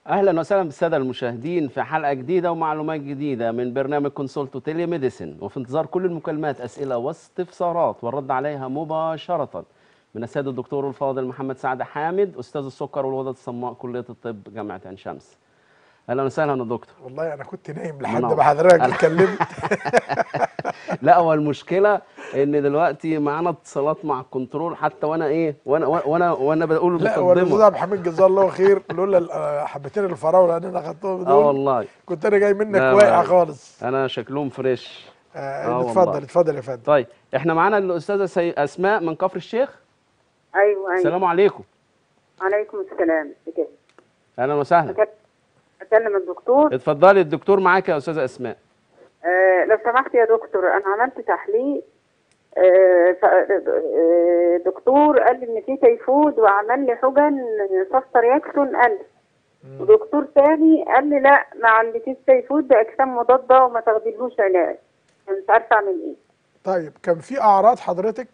اهلا وسهلا بالساده المشاهدين في حلقه جديده ومعلومات جديده من برنامج كونسولتو تيلي ميديسن وفي انتظار كل المكالمات اسئله واستفسارات والرد عليها مباشره من السيد الدكتور الفاضل محمد سعد حامد استاذ السكر والغدد الصماء كليه الطب جامعه عين شمس اهلا وسهلا يا دكتور والله انا كنت نايم لحد منور. ما حضرتك أنا- اتكلمت لا هو المشكله ان دلوقتي معانا اتصالات مع الكنترول حتى وانا ايه وانا وانا وانا بقول لا هو الاستاذ المقدمه عبد الحميد جزاه الله خير لولا ال- آه، حبتين الفراوله اللي انا اخدتهم اه دول والله كنت انا جاي منك لا، واقع لا. خالص انا شكلهم فريش آه آه اتفضل والله. اتفضل يا فندم طيب احنا معانا الاستاذه سي... اسماء من كفر الشيخ ايوه ايوه السلام عليكم عليكم السلام كده اهلا وسهلا أكل- اكلم الدكتور اتفضلي الدكتور معاك يا استاذه اسماء آه لو سمحت يا دكتور انا عملت تحليل آه ف- آه، دكتور قال لي ان في تيفود وعمل لي حجن صفر يكسون ألف ودكتور تاني قال لي لا ما عندكيش تيفود ده اجسام مضاده وما تاخديلوش علاج أنا مش عارفه اعمل ايه طيب كان في اعراض حضرتك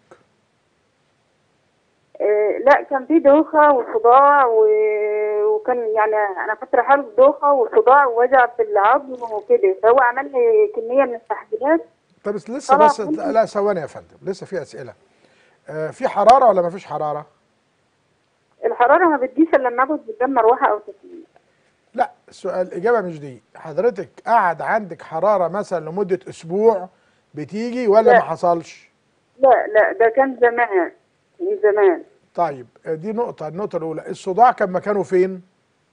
آه، لا كان في دوخة وصداع و... وكان يعني أنا كنت رايحة دوخة وصداع ووجع في العظم وكده فهو عمل لي كمية من التحليلات طب بس لسه طبعا. بس لا ثواني يا فندم لسه في اسئله آه في حراره ولا ما فيش حراره الحرارة ما بتجيش إلا لما آخد قدام مروحة أو تكييف لا السؤال الاجابه مش دي حضرتك قعد عندك حراره مثلا لمده اسبوع بتيجي ولا لا. ما حصلش لا لا ده كان زمان من زمان طيب آه، دي نقطه النقطه الاولى الصداع كان مكانه فين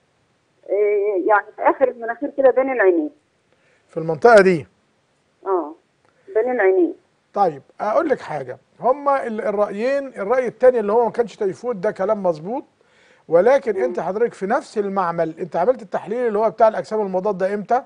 إيه، يعني في آخر المناخير كده بين العينين في المنطقه دي اه بين العينين طيب اقول لك حاجه هما ال- الرايين الراي الثاني اللي هو ما كانش تيفود ده كلام مظبوط ولكن انت حضرتك في نفس المعمل انت عملت التحليل اللي هو بتاع الاجسام المضاده امتى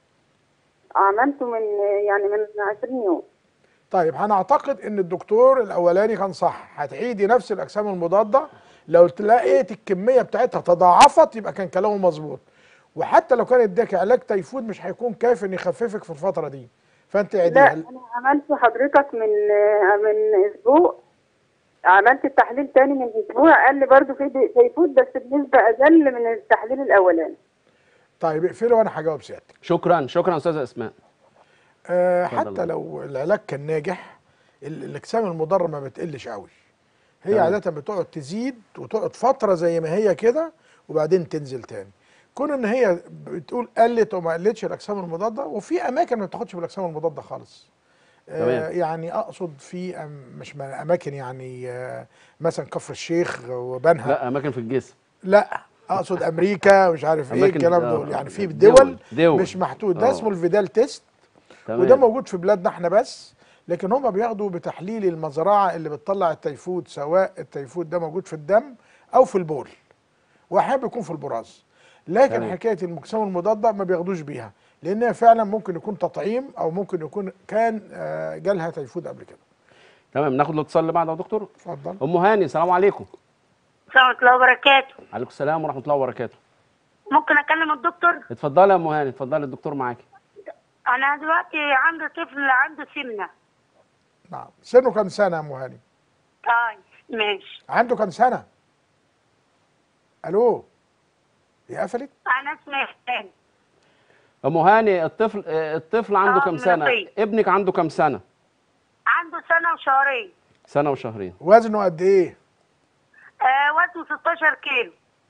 عملته من يعني من 20 يوم طيب هنعتقد ان الدكتور الاولاني كان صح هتعيدي نفس الاجسام المضاده لو لقيت الكميه بتاعتها تضاعفت يبقى كان كلامه مظبوط وحتى لو كان اداك علاج تيفود مش هيكون كافي ان يخففك في الفتره دي فانت لا عيديها انا عملت حضرتك من من اسبوع عملت التحليل تاني من اسبوع قال لي برضه في تيفود بس بنسبه اقل من التحليل الاولاني طيب اقفلي وانا هجاوب سيادتك شكرا شكرا استاذه اسماء آه اتفضل. حتى لو العلاج كان ناجح ال- الاجسام المضره ما بتقلش قوي هي تمام. عاده بتقعد تزيد وتقعد فتره زي ما هي كده وبعدين تنزل تاني كون ان هي بتقول قلت وما قلتش الاجسام المضاده وفي اماكن ما بتاخدش بالاجسام المضاده خالص آه تمام. يعني اقصد في أم- مش ما- اماكن يعني آه مثلا كفر الشيخ وبنها لا اماكن في الجسم لا اقصد امريكا مش عارف ايه أماكن- الكلام آه، دول يعني في دول- دول, دول. مش محدود ده آه. اسمه الفيدال تيست تمام وده موجود في بلادنا احنا بس لكن هم بياخدوا بتحليل المزرعه اللي بتطلع التيفود سواء التيفود ده موجود في الدم او في البول واحيانا بيكون في البراز لكن تمام. حكايه المجسام المضاده ما بياخدوش بيها لانها فعلا ممكن يكون تطعيم او ممكن يكون كان آه، جالها تيفود قبل كده تمام ناخد الاتصال اللي بعده يا دكتور اتفضل ام هاني السلام عليكم ورحمة الله وبركاته عليكم السلام ورحمه الله وبركاته ممكن أكلم الدكتور؟ اتفضلي يا ام هاني اتفضلي الدكتور معاكي أنا دلوقتي عندي طفل عنده سمنة نعم سنه كام سنه يا ام هاني طيب ماشي عنده كام سنه الو هي قفلت أنا اسمي إحسان ام هاني الطفل آه، الطفل عنده آه، كام سنه مناطيق. ابنك عنده كام سنه عنده سنة وشهرين سنه وشهرين وزنه قد ايه آه وزنه 16 كيلو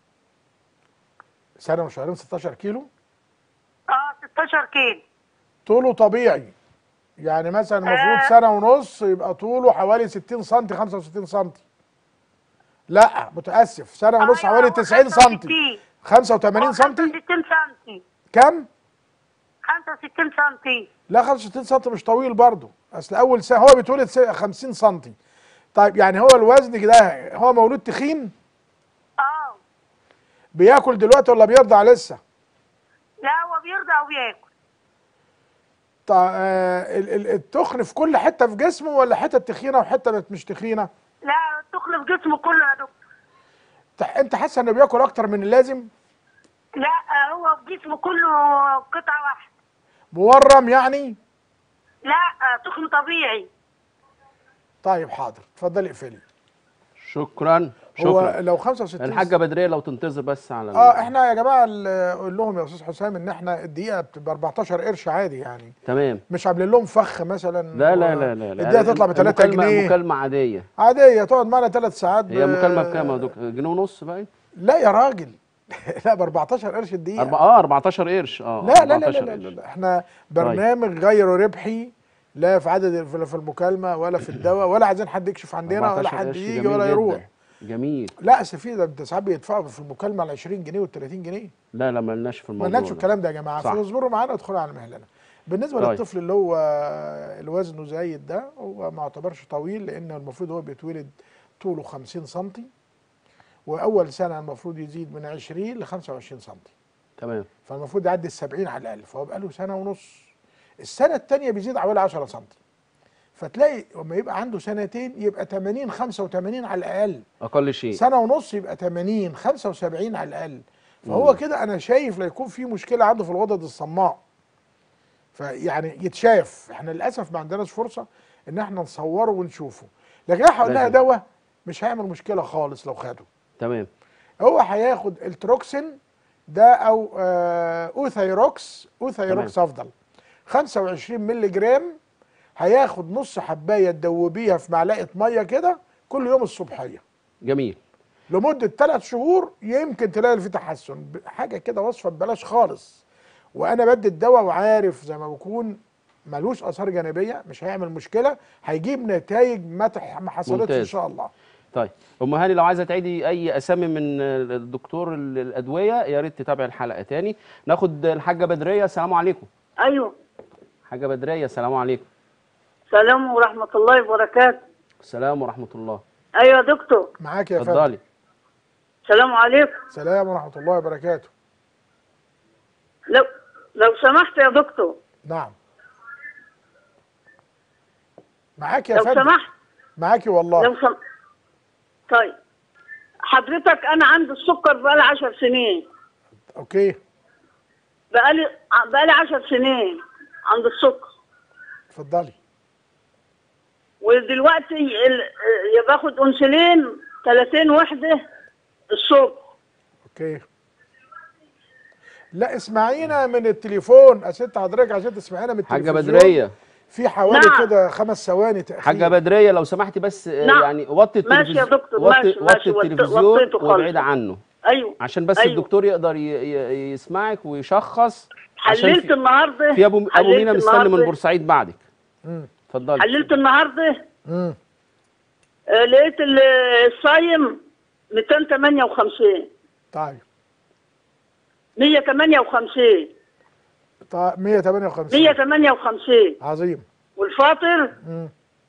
سنه وشهرين 16 كيلو اه 16 كيلو طوله طبيعي يعني مثلا المفروض آه. سنه ونص يبقى طوله حوالي 60 سم 65 سم لا متاسف سنه ونص أيوة، حوالي هو 90 سم 65. 85 سم 65 سم كم 65 سم لا 65 سم مش طويل برضه اصل اول سنه هو بيتولد س- 50 سم طيب يعني هو الوزن كده هو مولود تخين اه بياكل دلوقتي ولا بيرضع لسه لا هو بيرضع وبياكل طيب آه ال- ال- التخن في كل حته في جسمه ولا حته تخينه وحته مش تخينه لا تخلف جسمه كله يا دكتور ت- انت حاسه انه بياكل اكتر من اللازم لا آه، هو في جسمه كله قطعة واحدة مورم يعني لا آه، تخن طبيعي طيب حاضر اتفضلي اقفلي شكرا هو شكرا لو 65 الحاجه بدريه لو تنتظر بس على ال- اه احنا يا جماعه ال- قول لهم يا استاذ حسام ان احنا الدقيقه بتبقى 14 قرش عادي يعني تمام مش عاملين لهم فخ مثلا لا لا و- لا لا لا الدقيقه تطلع ب 3 المكالمة- جنيه مكالمه عاديه عاديه تقعد معانا ثلاث ساعات هي ب- مكالمه بكام يا دكتور جنيه ونص بقى لا يا راجل لا ب 14 قرش الدقيقه أربعة اه 14 قرش اه لا لا لا 14 لا, لا, قرش. لا احنا برنامج غير ربحي لا في عدد في في المكالمه ولا في الدواء ولا عايزين حد يكشف عندنا ولا 14 حد قرش يجي جميل ولا جداً. يروح جميل لا سفيد ده انت ساعات بيدفعوا في المكالمه ال 20 جنيه وال 30 جنيه لا لا مالناش في الموضوع مالناش في ده. الكلام ده يا جماعه صح. فاصبروا معانا وادخلوا على مهلنا بالنسبه طيب. للطفل اللي هو الوزن زايد ده هو ما يعتبرش طويل لان المفروض هو بيتولد طوله 50 سم واول سنه المفروض يزيد من 20 ل 25 سم تمام فالمفروض يعدي ال 70 على الاقل فهو بقى له سنه ونص السنه الثانيه بيزيد حوالي 10 سم فتلاقي لما يبقى عنده سنتين يبقى 80 85 على الاقل اقل شيء سنه ونص يبقى 80 75 على الاقل فهو كده انا شايف لا يكون في مشكله عنده في الغدد الصماء فيعني يتشاف احنا للاسف ما عندناش فرصه ان احنا نصوره ونشوفه لكن احنا قلنا لازم. دواء مش هيعمل مشكله خالص لو خده تمام هو هياخد التروكسين ده او آه اوثايروكس اوثايروكس افضل 25 مللي جرام هياخد نص حبايه تدوبيها في معلقه ميه كده كل يوم الصبحيه جميل لمده ثلاث شهور يمكن تلاقي في تحسن ب- حاجه كده وصفه ببلاش خالص وانا بدي الدواء وعارف زي ما بكون ملوش اثار جانبيه مش هيعمل مشكله هيجيب نتائج ما تح- ما حصلتش ان ممتاز. شاء الله طيب ام هاني لو عايزه تعيدي اي اسامي من الدكتور ال- الادويه يا ريت تتابعي الحلقه تاني ناخد الحاجه بدريه السلام عليكم ايوه حاجه بدريه السلام عليكم سلام ورحمه الله وبركاته السلام ورحمه الله ايوه يا دكتور معاك يا فندم اتفضلي سلام عليكم سلام ورحمه الله وبركاته لو لو سمحت يا دكتور نعم معاك يا لو فندم سمحت معاكي والله لو سم... طيب حضرتك انا عندي السكر بقالي 10 سنين اوكي بقالي بقالي 10 سنين عند السكر اتفضلي ودلوقتي ال... آه، باخد انسولين 30 وحده الصبح اوكي لا اسمعينا من التليفون اسيت حضرتك عشان تسمعينا من حاجه التلفزيون بدريه في حوالي نعم. كده خمس ثواني تأخير حاجه بدريه لو سمحتي بس آه، نعم. يعني وطي ماشي يا التلفزيون دكتور، وطي ماشي، وطي ماشي، وط- التلفزيون وطيته خالص. وابعد عنه ايوه عشان بس أيوة. الدكتور يقدر ي- ي- يسمعك ويشخص عشان حللت في, النهارده في ابو ابو حللت مينا مستني من النهاردة- بورسعيد بعدك مم. اتفضلي حللت النهارده امم آه، لقيت ال- الصايم 258 طيب 158 طيب 158 158 عظيم والفاطر مم.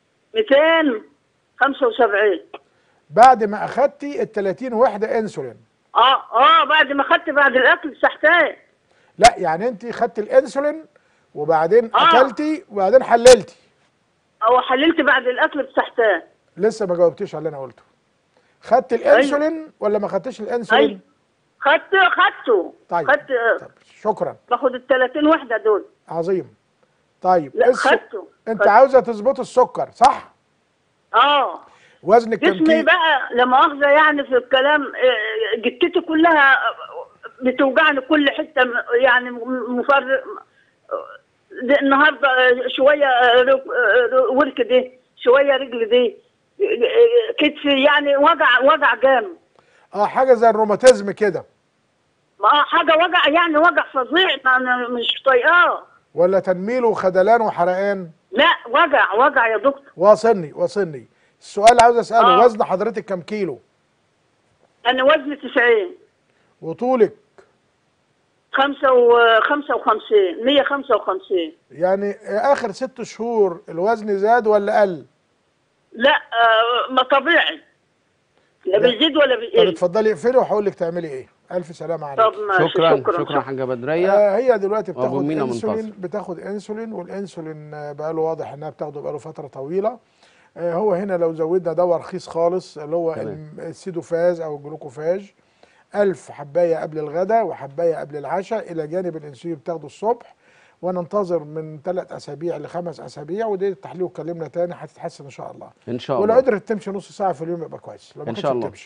275 بعد ما اخدتي ال 30 وحده انسولين اه اه بعد ما خدت بعد الاكل سحتان لا يعني انت خدتي الانسولين وبعدين آه. اكلتي وبعدين حللتي او حللت بعد الاكل بسحتان لسه ما جاوبتيش على اللي انا قلته خدت الانسولين ولا ما خدتش الانسولين اي خدت خدته طيب خدت آه، طب شكرا باخد ال 30 وحده دول عظيم طيب لا الس- خدته انت خدته. عاوزه تظبط السكر صح اه وزنك كام جسمي كيلو بقى لا مؤاخذه يعني في الكلام آه، جتتي كلها بتوجعني كل حته م- يعني م- مفرق ده النهارده آه، شويه آه، رك- آه، ورك دي شويه رجل دي آه، كتفي يعني وجع وجع جامد اه حاجه زي الروماتيزم كده ما حاجه وجع يعني وجع فظيع ما انا مش طايقاه ولا تنميل وخدلان وحرقان لا وجع وجع يا دكتور واصلني واصلني السؤال اللي عاوز اساله آه. وزن حضرتك كام كيلو انا وزني 90 وطولك خمسة و 55 155 يعني اخر ست شهور الوزن زاد ولا قل لا آه، ما طبيعي لا لا. بيزيد ولا طب بيقل اتفضلي اقفلي وهقول لك تعملي ايه الف سلامه عليك طب ماشي شكرا شكرا شكرا حاجه بدريه آه هي دلوقتي وأبو بتاخد مينا انسولين منتصر. بتاخد انسولين والانسولين آه، بقاله واضح انها بتاخده بقاله فتره طويله آه هو هنا لو زودنا دواء رخيص خالص اللي هو تمام. الم- السيدوفاز او الجلوكوفاج 1000 حبايه قبل الغداء وحبايه قبل العشاء الى جانب الانسولين بتاخده الصبح وننتظر من ثلاث اسابيع لخمس اسابيع ودي التحليل وكلمنا تاني هتتحسن ان شاء الله ان شاء ولو الله قدرت تمشي نص ساعه في اليوم يبقى كويس لو ما إن كانتش شاء الله. بتمشي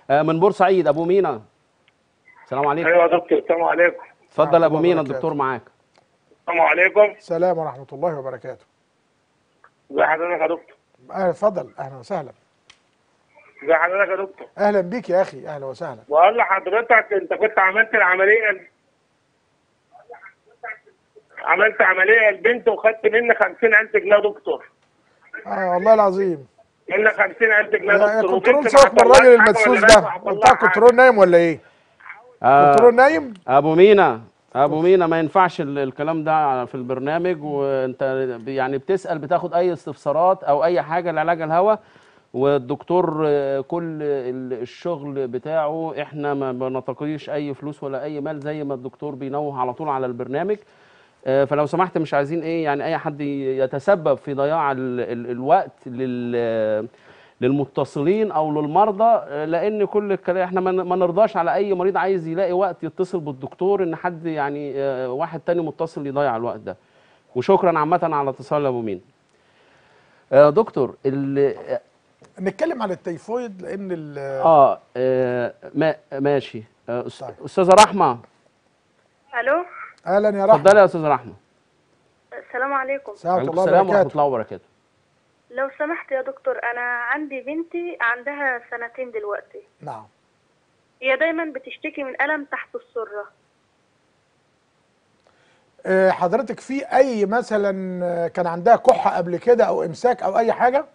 آه، من بورسعيد ابو مينا السلام عليكم ايوه يا دكتور السلام عليكم اتفضل يا ابو الله مينا وبركاته. الدكتور معاك السلام عليكم السلام ورحمه الله وبركاته ازي حضرتك يا دكتور اهلا اتفضل اهلا وسهلا ازي حضرتك يا دكتور اهلا بيك يا اخي اهلا وسهلا بقول لحضرتك انت كنت عملت العمليه عملت عمليه البنت وخدت مني 50000 جنيه يا دكتور اه والله العظيم مني 50000 جنيه يا يا دكتور كنترول وبنت سيبك من ما الراجل حصلهاش حاجة المدسوس ولا ده بقى حصل بتاع لها حاجة. كنترول نايم ولا ايه؟ آه، كنترول نايم؟ ابو مينا ابو مينا ما ينفعش ال- الكلام ده في البرنامج وانت يعني بتسال بتاخد اي استفسارات او اي حاجه لعلاج الهوى والدكتور آه، كل ال- الشغل بتاعه احنا ما بنتقيش اي فلوس ولا اي مال زي ما الدكتور بينوه على طول على البرنامج آه، فلو سمحت مش عايزين ايه يعني اي حد ي- يتسبب في ضياع ال ال الوقت لل للمتصلين او للمرضى آه، لان كل الكلام احنا ما ن- ما نرضاش على اي مريض عايز يلاقي وقت يتصل بالدكتور ان حد يعني آه، واحد تاني متصل يضيع الوقت ده وشكرا عامه على اتصال ابو مين آه، دكتور ال- نتكلم عن التيفويد لان ال- اه آه، ما ماشي آه، أس- طيب. استاذه رحمه الو اهلا يا اتفضلي رحمه يا استاذه رحمه السلام عليكم سلام وعليكم الله السلام ورحمه وبركاته الله وبركاته لو سمحت يا دكتور انا عندي بنتي عندها سنتين دلوقتي نعم هي دايما بتشتكي من الم تحت السره آه، حضرتك في اي مثلا آه، كان عندها كحه قبل كده او امساك او اي حاجه؟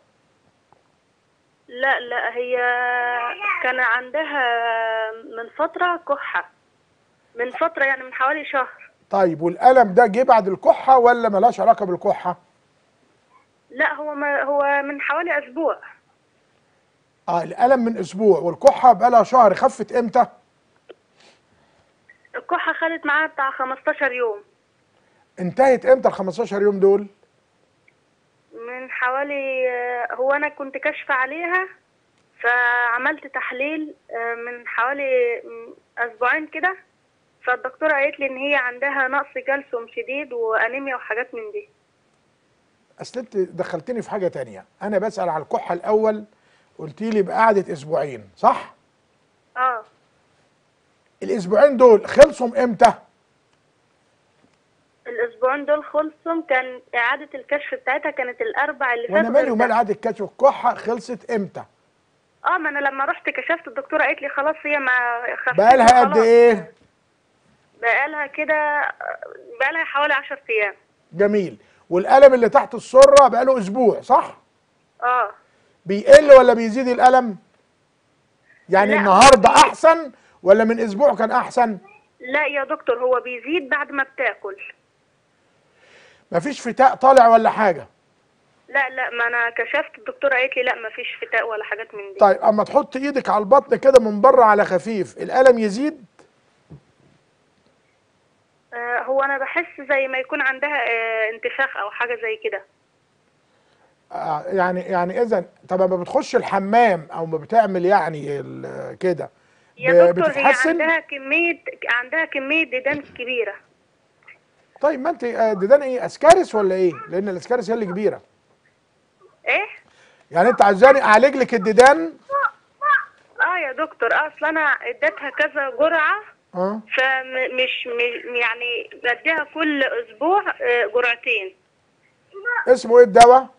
لا لا هي كان عندها من فتره كحه من فتره يعني من حوالي شهر طيب والالم ده جه بعد الكحه ولا ملهاش علاقه بالكحه؟ لا هو ما هو من حوالي اسبوع اه الالم من اسبوع والكحه بقالها شهر خفت امتى؟ الكحه خدت معاها بتاع 15 يوم انتهت امتى ال 15 يوم دول؟ من حوالي هو انا كنت كاشفه عليها فعملت تحليل آه، من حوالي م، اسبوعين كده فالدكتوره قالت لي ان هي عندها نقص كالسيوم شديد وانيميا وحاجات من دي اصل انت دخلتني في حاجه تانية انا بسال على الكحه الاول قلت لي بقعده اسبوعين صح؟ اه الاسبوعين دول خلصوا امتى؟ الاسبوعين دول خلصهم كان اعاده الكشف بتاعتها كانت الاربع اللي فات وانا مالي غير ومال ده. اعاده كشف الكحه خلصت امتى؟ اه ما انا لما رحت كشفت الدكتوره قالت لي خلاص هي ما خفتش بقالها قد خلاص. ايه؟ بقالها كده بقالها حوالي 10 ايام جميل والالم اللي تحت السره بقاله اسبوع صح؟ اه بيقل ولا بيزيد الالم؟ يعني لا، النهارده بي- احسن ولا من اسبوع كان احسن؟ لا يا دكتور هو بيزيد بعد ما بتاكل مفيش فتاء طالع ولا حاجه لا لا ما انا كشفت الدكتوره قالت لي لا ما فيش فتاء ولا حاجات من دي طيب اما تحط ايدك على البطن كده من بره على خفيف الالم يزيد آه هو انا بحس زي ما يكون عندها آه انتفاخ او حاجه زي كده آه يعني يعني اذا طب اما بتخش الحمام او ما بتعمل يعني ال- كده يا ب- دكتور هي بتتحسن؟ عندها كميه عندها كميه ديدان كبيره طيب ما انت آه، ديدان ايه اسكارس ولا ايه لان الاسكارس هي اللي كبيره ايه يعني انت عايزاني اعالج لك الديدان اه يا دكتور اصل انا اديتها كذا جرعه اه فمش م- يعني بديها كل اسبوع آه جرعتين اسمه ايه الدواء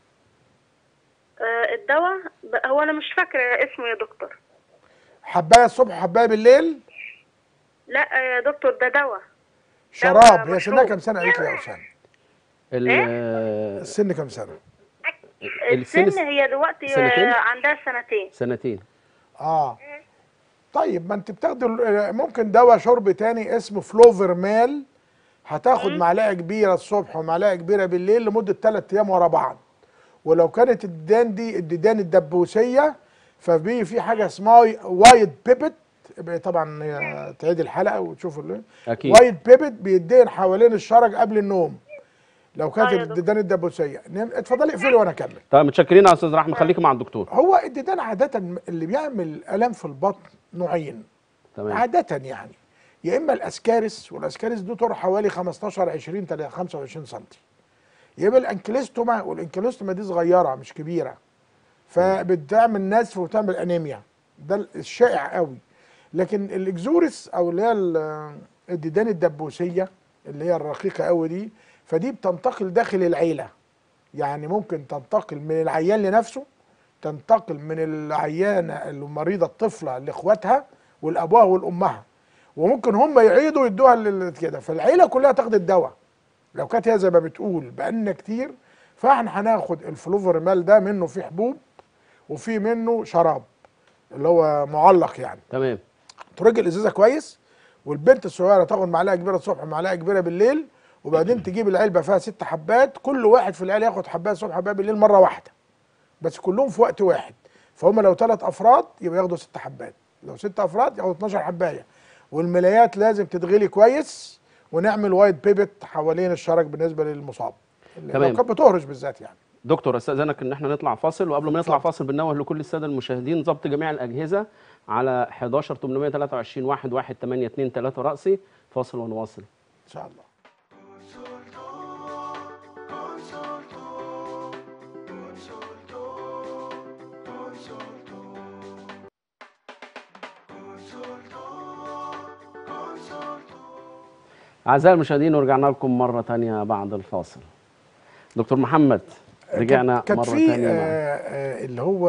آه الدواء ب- هو انا مش فاكره اسمه يا دكتور حبايه الصبح وحبايه بالليل لا آه يا دكتور ده دواء شراب هي مشروب. سنها كام سنه قالت لي يا اسامه ال- إيه؟ آه، السن كام سنه السن السن هي دلوقتي سنتين؟ آه عندها سنتين سنتين اه طيب ما انت بتاخد ال- ممكن دواء شرب تاني اسمه فلوفرمال هتاخد معلقه كبيره الصبح ومعلقه كبيره بالليل لمده 3 ايام ورا بعض ولو كانت الديدان دي الديدان الدبوسيه ففي في حاجه اسمها وايد بيبت طبعا هي تعيد الحلقه وتشوف ال- اكيد وايد بيبت بيدين حوالين الشرج قبل النوم لو كانت آه يا دكتور. الديدان الدبوسيه نم- اتفضلي اقفلي وانا اكمل طيب متشكرين يا استاذ رحمه خليكي مع الدكتور هو الديدان عاده اللي بيعمل الام في البطن نوعين تمام عادة يعني يا اما الاسكارس والاسكارس دي طول حوالي 15 20 تلا- 25 سم يا اما الانكليستوما والانكليستوما دي صغيره مش كبيره فبتعمل نزف وتعمل انيميا ده الشائع قوي لكن الاكزوريس او اللي هي ال- الديدان الدبوسيه اللي هي الرقيقه قوي دي فدي بتنتقل داخل العيله يعني ممكن تنتقل من العيان لنفسه تنتقل من العيانه المريضه الطفله لاخواتها والابوها والامها وممكن هم يعيدوا يدوها لل- كده فالعيله كلها تاخد الدواء لو كانت هي زي ما بتقول بقالنا كتير فاحنا هناخد الفلوفرمال ده منه في حبوب وفي منه شراب اللي هو معلق يعني تمام ترج الازازه كويس والبنت الصغيره تاخد معلقه كبيره الصبح ومعلقه كبيره بالليل وبعدين تجيب العلبه فيها ست حبات كل واحد في العيله ياخد حبايه الصبح حبايه بالليل مره واحده بس كلهم في وقت واحد فهم لو ثلاث افراد يبقى ياخدوا ست حبات لو ست افراد ياخدوا 12 حبايه والملايات لازم تتغلي كويس ونعمل وايت بيبت حوالين الشرج بالنسبه للمصاب تمام. لو كانت بتهرش بالذات يعني دكتور استاذنك ان احنا نطلع فاصل وقبل ما نطلع اتفضل. فاصل بننوه لكل الساده المشاهدين ضبط جميع الاجهزه على 11 823 11823 رأسي فاصل ونواصل ان شاء الله اعزائي المشاهدين ورجعنا لكم مره تانية بعد الفاصل دكتور محمد رجعنا كانت مره في تانية معاك. آه، آه، اللي هو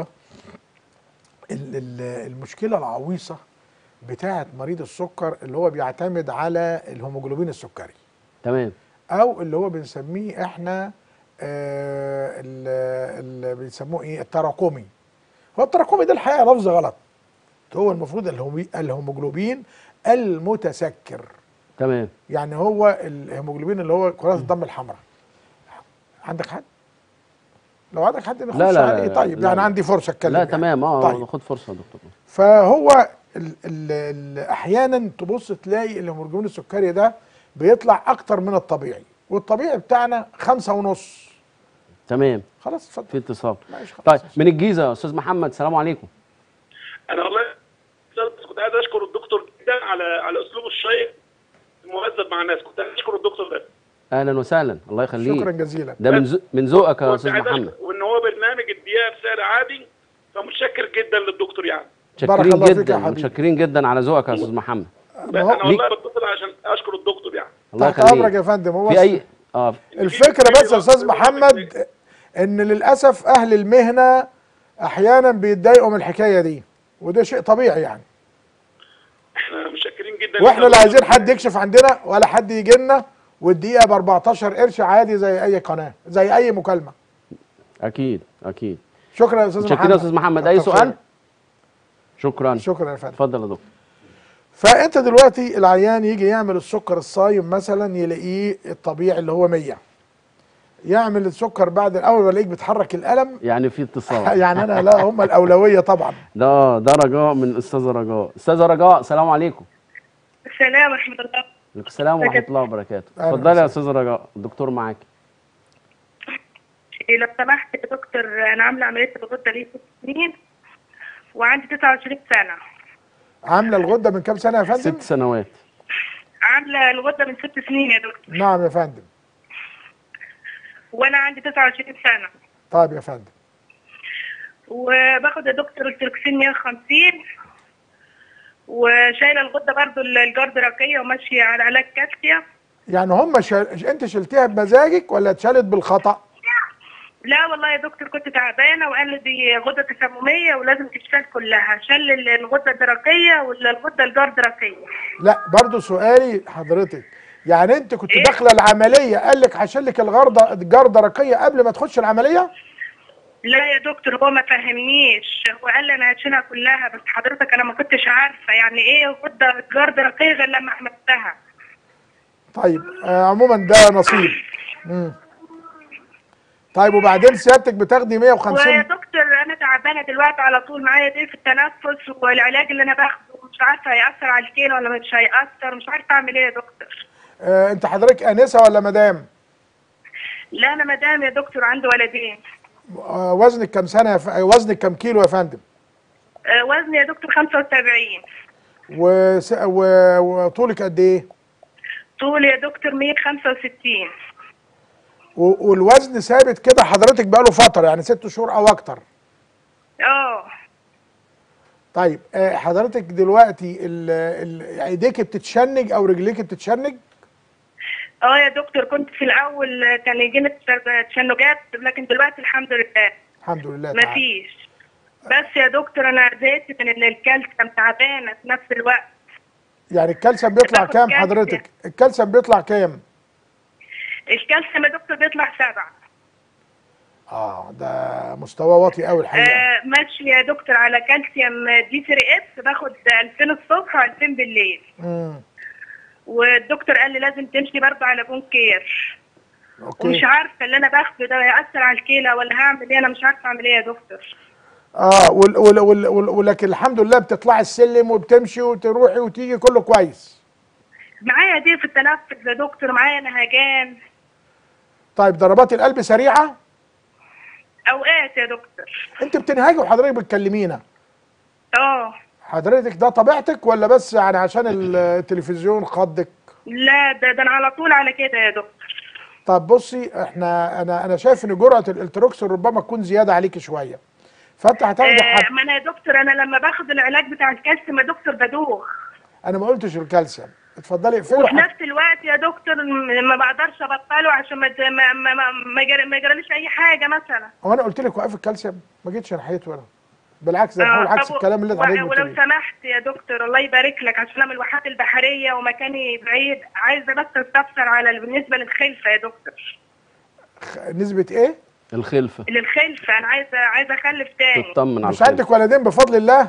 ال- ال- المشكله العويصه بتاعه مريض السكر اللي هو بيعتمد على الهيموجلوبين السكري تمام او اللي هو بنسميه احنا آه، ال- اللي بيسموه ايه التراكمي هو التراكمي ده الحقيقه لفظ غلط هو المفروض الهومي- الهيموجلوبين المتسكر تمام يعني هو الهيموجلوبين اللي هو كرات الدم الحمراء عندك حد لو عندك حد نخش لا لا عليه لا طيب لا يعني لا. عندي فرصه اتكلم لا يعني. تمام اه طيب خد فرصه يا دكتور فهو ال ال ال احيانا تبص تلاقي الهيموجلوبين السكري ده بيطلع اكتر من الطبيعي والطبيعي بتاعنا خمسة ونص تمام خلاص اتفضل في اتصال ماشي خلاص طيب من الجيزه يا استاذ محمد السلام عليكم انا والله بس كنت عايز اشكر الدكتور جدا على على اسلوبه الشيق المهذب مع الناس كنت عايز اشكر الدكتور ده اهلا وسهلا الله يخليك شكرا جزيلا ده من ذو- من ذوقك يا كنت استاذ عايز أشكر- محمد وان هو برنامج الدقيقه بسعر عادي فمتشكر جدا للدكتور يعني بارك متشكرين الله فيك يا جدا حبيبي. متشكرين جدا على ذوقك يا استاذ محمد ما هو انا والله بتصل عشان اشكر الدكتور يعني الله تحت امرك يخليك يا فندم هو في اي اه الفكره بس يا استاذ محمد ان للاسف اهل المهنه احيانا بيتضايقوا من الحكايه دي وده شيء طبيعي يعني احنا متشكرين جدا واحنا لا عايزين حد يكشف عندنا ولا حد يجي لنا والدقيقه ب 14 قرش عادي زي اي قناه زي اي مكالمه اكيد اكيد شكرا يا استاذ محمد متشكرين يا استاذ محمد اي كتر سؤال خيرك. شكرا شكرا يا فندم اتفضل يا دكتور فانت دلوقتي العيان يجي يعمل السكر الصايم مثلا يلاقيه الطبيعي اللي هو 100 يعمل السكر بعد الاول يلاقيك بتحرك القلم يعني في اتصال يعني انا لا هم الاولويه طبعا ده ده رجاء من استاذه رجاء استاذه رجاء السلام عليكم السلام ورحمة الله عليكم السلام ورحمه الله وبركاته أهلا اتفضلي يا وسهلا. استاذه رجاء الدكتور معاك لو سمحت يا دكتور أنا عاملة عملية الغدة لي ست سنين وعندي 29 سنة عامله الغده من كام سنه يا فندم ست سنوات عاملة الغدة من ست سنين يا دكتور نعم يا فندم وأنا عندي 29 سنة طيب يا فندم وباخد يا دكتور التركسين 150 وشايلة الغدة برضو الجرد رقية وماشية على علاج كالسيوم يعني هم شال... انت شلتيها بمزاجك ولا اتشالت بالخطا لا والله يا دكتور كنت تعبانة وقال لي دي غدة تسممية ولازم تشتغل كلها شل الغدة الدرقية ولا الغدة الجرد رقية لا برضو سؤالي حضرتك يعني انت كنت إيه؟ داخله العمليه قال لك هشيلك الغرده الجرده رقيه قبل ما تخش العمليه لا يا دكتور هو ما فهمنيش هو قال لي انا هشيلها كلها بس حضرتك انا ما كنتش عارفه يعني ايه غده جرد رقيق غير لما عملتها طيب آه عموما ده نصيب مم. طيب وبعدين سيادتك بتاخدي ويا 150 دكتور انا تعبانه دلوقتي على طول معايا ضيق في التنفس والعلاج اللي انا باخده مش عارفه هيأثر على الكلى ولا مش هيأثر مش عارفه اعمل ايه يا دكتور آه انت حضرتك انسه ولا مدام لا انا مدام يا دكتور عندي ولدين آه وزنك كام سنه يا ف... آه، وزنك كام كيلو يا فندم آه، وزني يا دكتور 75 وس... و... وطولك قد ايه طولي يا دكتور 165 و... والوزن ثابت كده حضرتك بقاله فتره يعني ست شهور او اكتر اه طيب آه، حضرتك دلوقتي ال- ال- ايديك بتتشنج او رجليك بتتشنج اه يا دكتور كنت في الاول كان يجيني تشنجات لكن دلوقتي الحمد لله الحمد لله تعالى مفيش بس يا دكتور انا زهقت من ان الكالسيوم تعبانه في نفس الوقت يعني الكالسيوم بيطلع باخد كام كالسيوم. حضرتك الكالسيوم بيطلع كام الكالسيوم يا دكتور بيطلع سبعة اه ده مستوى واطي قوي الحقيقه آه ماشي يا دكتور على كالسيوم دي 3 اس باخد 2000 الصبح و2000 بالليل امم والدكتور قال لي لازم تمشي برضه على بون كير ومش اوكي عارفه اللي انا باخده ده هيأثر على الكلى ولا هعمل ايه انا مش عارفه اعمل ايه يا دكتور اه وال وال وال وال ولكن الحمد لله بتطلعي السلم وبتمشي وتروحي وتيجي كله كويس معايا دي في التنفس يا دكتور معايا نهجان طيب ضربات القلب سريعه اوقات يا دكتور انت بتنهاجي وحضرتك بتكلمينا اه حضرتك ده طبيعتك ولا بس يعني عشان التلفزيون خضك لا ده ده انا على طول على كده يا دكتور طب بصي احنا انا انا شايف ان جرعه الالتروكسين ربما تكون زياده عليكي شويه فانت هتاخدي آه حد ما انا يا دكتور انا لما باخد العلاج بتاع الكالسيوم يا دكتور بدوخ انا ما قلتش الكالسيوم اتفضلي اقفلي وفي وح- نفس الوقت يا دكتور م- ما بقدرش ابطله عشان ما ما ما ما, ما, يجري- ما يجراليش اي حاجه مثلا هو انا قلت لك وقف الكالسيوم ما جيتش ناحيته انا بالعكس ده بقول آه، عكس طب الكلام اللي و- حضرتك ولو قلت سمحت يا دكتور الله يبارك لك عشان انا من الواحات البحريه ومكاني بعيد عايزه بس استفسر على بالنسبه للخلفه يا دكتور نسبه ايه الخلفه للخلفه انا عايزه عايزه اخلف تاني تطمن على مش عندك الخلفه ولدين بفضل الله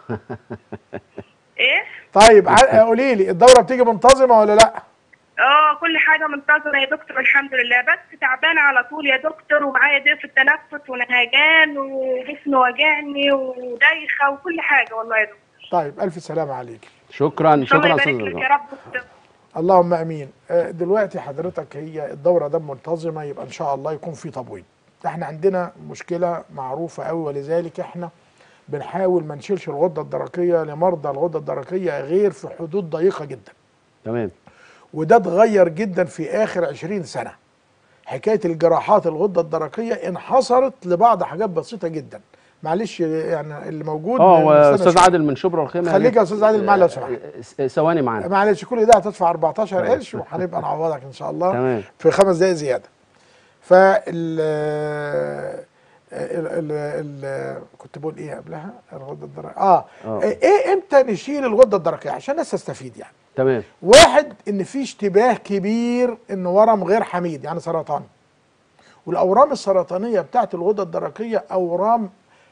ايه طيب ع- قولي لي الدوره بتيجي منتظمه ولا لا اه كل حاجه منتظمه يا دكتور الحمد لله بس تعبانه على طول يا دكتور ومعايا ضيق في التنفس ونهجان وجسمي واجعني ودايخه وكل حاجه والله يا دكتور طيب الف سلامه عليكي شكرا الله شكرا يبارك استاذ لك رضا يا رب دكتور. اللهم امين آه، دلوقتي حضرتك هي الدوره ده منتظمه يبقى ان شاء الله يكون في تبويض احنا عندنا مشكله معروفه قوي ولذلك احنا بنحاول ما نشيلش الغده الدرقيه لمرضى الغده الدرقيه غير في حدود ضيقه جدا تمام وده اتغير جدا في اخر 20 سنه حكايه الجراحات الغده الدرقيه انحصرت لبعض حاجات بسيطه جدا معلش يعني اللي موجود اه نستنى واستاذ شوية. عادل من شبرا الخيمه خليك يا أستاذ عادل معايا لو سمحت. س- ثواني معانا معلش كل ده هتدفع 14 قرش وهنبقى نعوضك ان شاء الله تمام. في خمس دقائق زياده فال ال ال ال كنت بقول ايه قبلها الغده الدرقيه اه, آه. ايه امتى نشيل الغده الدرقيه عشان الناس تستفيد يعني تمام واحد ان في اشتباه كبير ان ورم غير حميد يعني سرطان والاورام السرطانيه بتاعت الغده الدرقيه اورام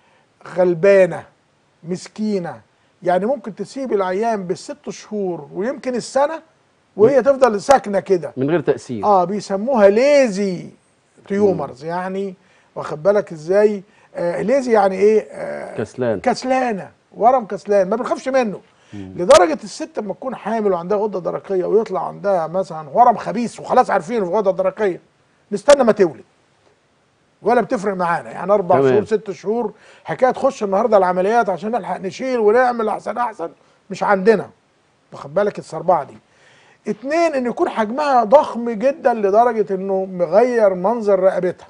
غلبانه مسكينه يعني ممكن تسيب العيان بالست شهور ويمكن السنه وهي تفضل ساكنه كده من غير تاثير اه بيسموها ليزي تيومرز يعني واخد بالك ازاي آه ليزي يعني ايه آه كسلان كسلانه ورم كسلان ما بنخافش منه لدرجه الست لما تكون حامل وعندها غده درقيه ويطلع عندها مثلا ورم خبيث وخلاص عارفينه في غده درقيه نستنى ما تولد ولا بتفرق معانا يعني اربع تمام. شهور ست شهور حكايه تخش النهارده العمليات عشان نلحق نشيل ونعمل احسن احسن مش عندنا واخد بالك السربعه دي اتنين ان يكون حجمها ضخم جدا لدرجه انه مغير منظر رقبتها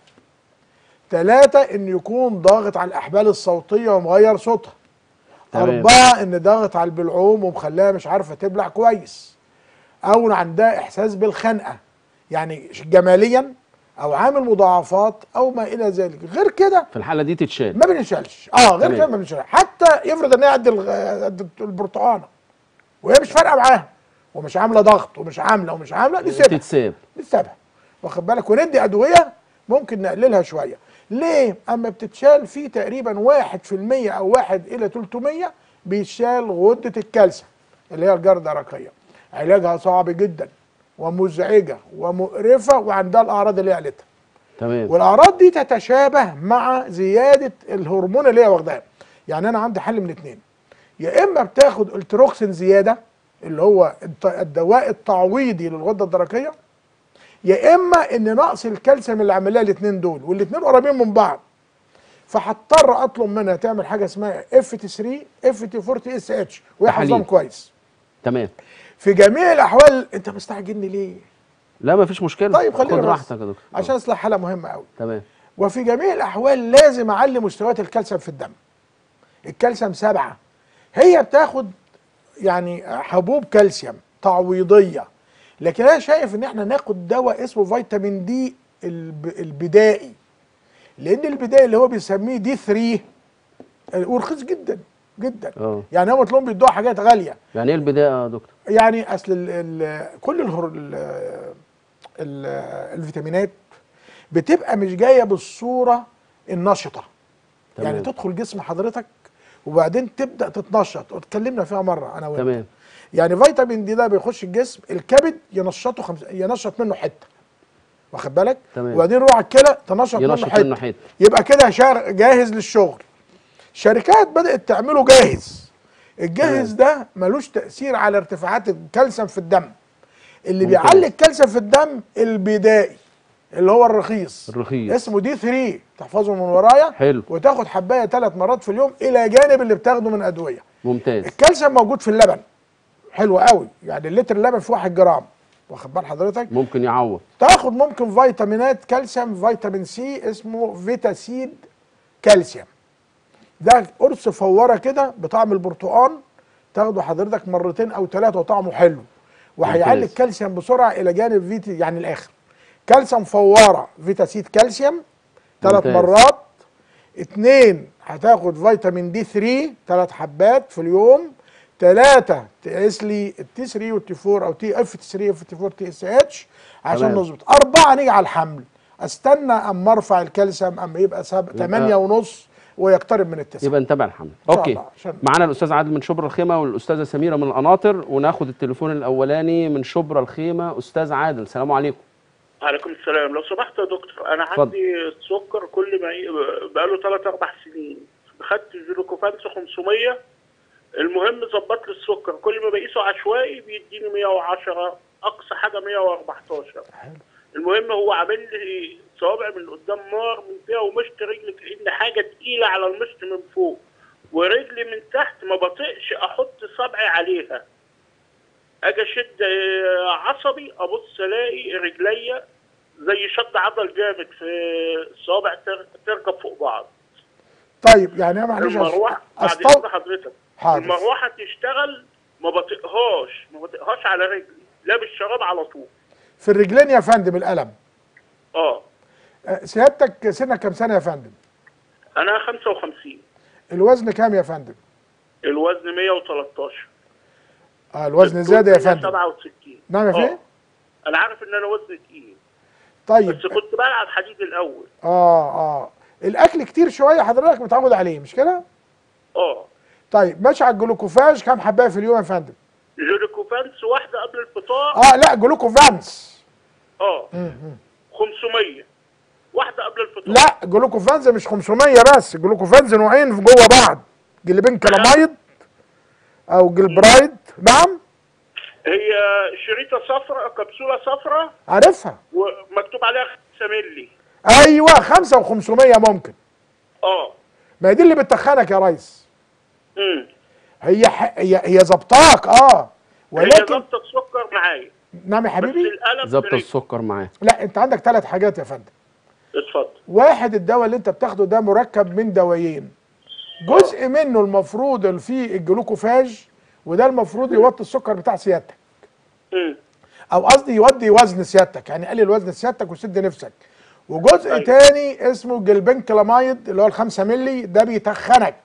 ثلاثة ان يكون ضاغط على الاحبال الصوتيه ومغير صوتها تمام. أربعة إن ضاغط على البلعوم ومخليها مش عارفة تبلع كويس أو عندها إحساس بالخنقة يعني جماليا أو عامل مضاعفات أو ما إلى ذلك غير كده في الحاله دي تتشال ما بنشالش اه غير تمام. كده ما بنشالش حتى يفرض ان هي قد الغ- قد البرتقانه وهي مش فارقه معاها ومش عامله ضغط ومش عامله ومش عامله نسيبها تتساب نسيبها واخد بالك وندي ادويه ممكن نقللها شويه ليه اما بتتشال في تقريبا واحد في المية او واحد الى 300 بيتشال غده الكالسيوم اللي هي الجرده الرقيه علاجها صعب جدا ومزعجه ومقرفه وعندها الاعراض اللي قالتها تمام والاعراض دي تتشابه مع زياده الهرمون اللي هي واخداه يعني انا عندي حل من اتنين يا اما بتاخد التروكسين زياده اللي هو الت- الدواء التعويضي للغده الدرقيه يا اما ان نقص الكالسيوم اللي عامل لها الاثنين دول والاثنين قريبين من بعض فهضطر اطلب منها تعمل حاجه اسمها اف تي 3 اف تي 40 اس اتش وهي تحاليل. حافظاهم كويس تمام في جميع الاحوال انت مستعجلني ليه لا ما فيش مشكله طيب خلينا خد بس. راحتك يا دكتور عشان اصلح حاله مهمه قوي تمام وفي جميع الاحوال لازم اعلي مستويات الكالسيوم في الدم الكالسيوم سبعة هي بتاخد يعني حبوب كالسيوم تعويضيه لكن انا شايف ان احنا ناخد دواء اسمه فيتامين دي الب- البدائي لان البدائي اللي هو بيسميه دي 3 ورخيص جدا جدا اه يعني هم تلاقيهم بيدوها حاجات غاليه يعني ايه البدايه يا دكتور يعني اصل ال ال كل الهر ال ال الفيتامينات بتبقى مش جايه بالصوره النشطه تمام. يعني تدخل جسم حضرتك وبعدين تبدا تتنشط واتكلمنا فيها مره انا وانت تمام يعني فيتامين دي ده بيخش الجسم الكبد ينشطه خمس ينشط منه حته واخد بالك تمام. وبعدين يروح على الكلى تنشط منه ينشط حته منه حته يبقى كده شار جاهز للشغل شركات بدات تعمله جاهز الجاهز ده ملوش تاثير على ارتفاعات الكالسيوم في الدم اللي ممتاز. بيعلي الكالسيوم في الدم البدائي اللي هو الرخيص الرخيص. اسمه دي 3 تحفظه من ورايا حلو. وتاخد حبايه ثلاث مرات في اليوم الى جانب اللي بتاخده من ادويه ممتاز الكالسيوم موجود في اللبن حلو قوي يعني اللتر اللبن فيه 1 جرام واخد بال حضرتك ممكن يعوض تاخد ممكن فيتامينات كالسيوم فيتامين سي اسمه فيتاسيد كالسيوم ده قرص فوره كده بطعم البرتقال تاخده حضرتك مرتين او ثلاثه وطعمه حلو وهيعلي ممتاز. الكالسيوم بسرعه الى جانب فيتي يعني الاخر كالسيوم فواره فيتاسيد كالسيوم ثلاث ممتاز. مرات اتنين هتاخد فيتامين دي 3 ثلاث حبات في اليوم ثلاثة تقيس لي التي 3 والتي 4 او تي اف تي 3 اف تي 4 تي اس اتش عشان تمام. نظبط أربعة نيجي على الحمل استنى اما ارفع الكالسيوم اما يبقى سب... يبقى- 8 ونص ويقترب من التسعة يبقى نتابع الحمل شاء اوكي الله، عشان- معانا الاستاذ عادل من شبرا الخيمه والاستاذه سميره من القناطر وناخد التليفون الاولاني من شبرا الخيمه استاذ عادل السلام عليكم عليكم السلام لو سمحت يا دكتور انا اتفضل. عندي السكر كل ما ي- بقاله 3 4 سنين خدت جلوكوفانس 500 المهم ظبط لي السكر كل ما بقيسه عشوائي بيديني 110 اقصى حاجه 114 المهم هو عامل لي صوابع من قدام نار من فيها ومشط رجلي كأن حاجه تقيله على المشط من فوق ورجلي من تحت ما بطيقش احط صبعي عليها اجي اشد آه، عصبي ابص الاقي رجليا زي شد عضل جامد في الصوابع تر- تركب فوق بعض طيب يعني انا معلش المروحه بعد استو... اذن حضرتك حاضر. المروحه تشتغل ما بطيقهاش ما بطيقهاش على رجلي لابس شراب على طول في الرجلين يا فندم الالم اه أه، سيادتك سنك كام سنه يا فندم انا 55 الوزن كام يا فندم الوزن 113 اه الوزن زاد يا فندم 67 نعم يا آه. فندم انا عارف ان انا وزني تقيل طيب بس كنت بلعب حديد الاول اه اه الاكل كتير شويه حضرتك متعود عليه مش كده اه طيب ماشي على الجلوكوفاج كام حبايه في اليوم يا فندم جلوكوفانس واحده قبل الفطار اه لا جلوكوفانس اه 500 واحده قبل الفطار لا جلوكوفانز مش 500 بس جلوكوفانز نوعين في جوه بعض جلبين كلامايد او جلبرايد نعم هي شريطه صفراء كبسوله صفراء عارفها ومكتوب عليها 5 مللي ايوه 5 و500 ممكن اه ما هي دي اللي بتخنك يا ريس امم هي ح... هي هي ظبطاك اه هي ولكن ضبط السكر معايا نعم يا بس حبيبي الالم ظبط في رجلي. السكر معاه لا انت عندك ثلاث حاجات يا فندم اتفضل واحد الدواء اللي انت بتاخده ده مركب من دوايين جزء منه المفروض اللي فيه الجلوكوفاج وده المفروض يوطي السكر بتاع سيادتك امم او قصدي يودي وزن سيادتك يعني يقلل وزن سيادتك ويسد نفسك وجزء أيوة. تاني اسمه جلبنكلامايد اللي هو الخمسة ملي ده بيتخنك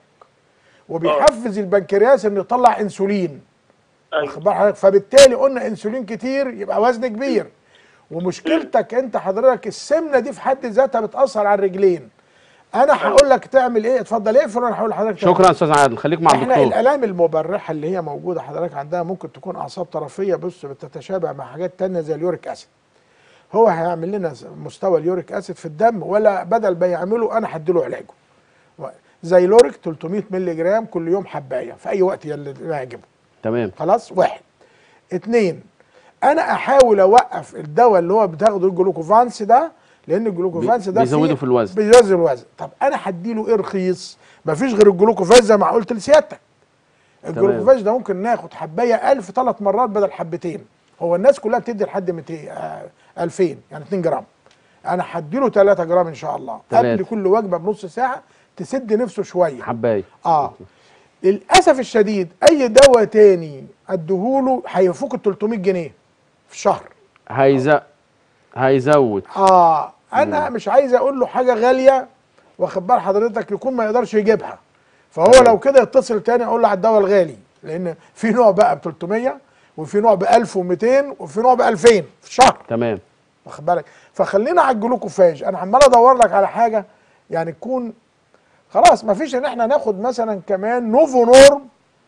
وبيحفز البنكرياس انه يطلع انسولين ايوه واخد بال حضرتك فبالتالي قلنا انسولين كتير يبقى وزن كبير ومشكلتك انت حضرتك السمنه دي في حد ذاتها بتاثر على الرجلين انا هقول لك تعمل ايه اتفضل اقفل وانا هقول لحضرتك تعمل شكرا استاذ عادل خليك مع احنا الدكتور الالام المبرحه اللي هي موجوده حضرتك عندها ممكن تكون اعصاب طرفيه بص بتتشابه مع حاجات تانية زي اليوريك اسيد هو هيعمل لنا مستوى اليوريك اسيد في الدم ولا بدل ما يعمله انا هديله علاجه و- زي لوريك 300 مللي جرام كل يوم حبايه في اي وقت اللي يعجبه تمام خلاص واحد اتنين انا احاول اوقف الدواء اللي هو بتاخده الجلوكوفانس ده لان الجلوكوفانس بي- ده بيزوده فيه- في الوزن. بيزود الوزن طب انا هديله ايه رخيص مفيش غير الجلوكوفاز زي ما قلت لسيادتك الجلوكوفاز ده ممكن ناخد حبايه 1000 ثلاث مرات بدل حبتين هو الناس كلها بتدي لحد 200 آه، 2000 يعني 2 جرام انا هديله 3 جرام ان شاء الله تلاتة. قبل كل وجبه بنص ساعه تسد نفسه شويه حبايه اه للاسف الشديد اي دواء تاني اديهوله هيفوق ال 300 جنيه في الشهر هيز... هيزود اه انا مش عايز اقول له حاجه غاليه واخد بال حضرتك يكون ما يقدرش يجيبها فهو تمام. لو كده يتصل تاني اقول له على الدواء الغالي لان في نوع بقى ب 300 وفي نوع ب 1200 وفي نوع ب 2000 في الشهر تمام واخد بالك فخلينا على الجلوكوفاج انا عمال ادور لك على حاجه يعني تكون خلاص ما فيش ان احنا ناخد مثلا كمان نوفو نورم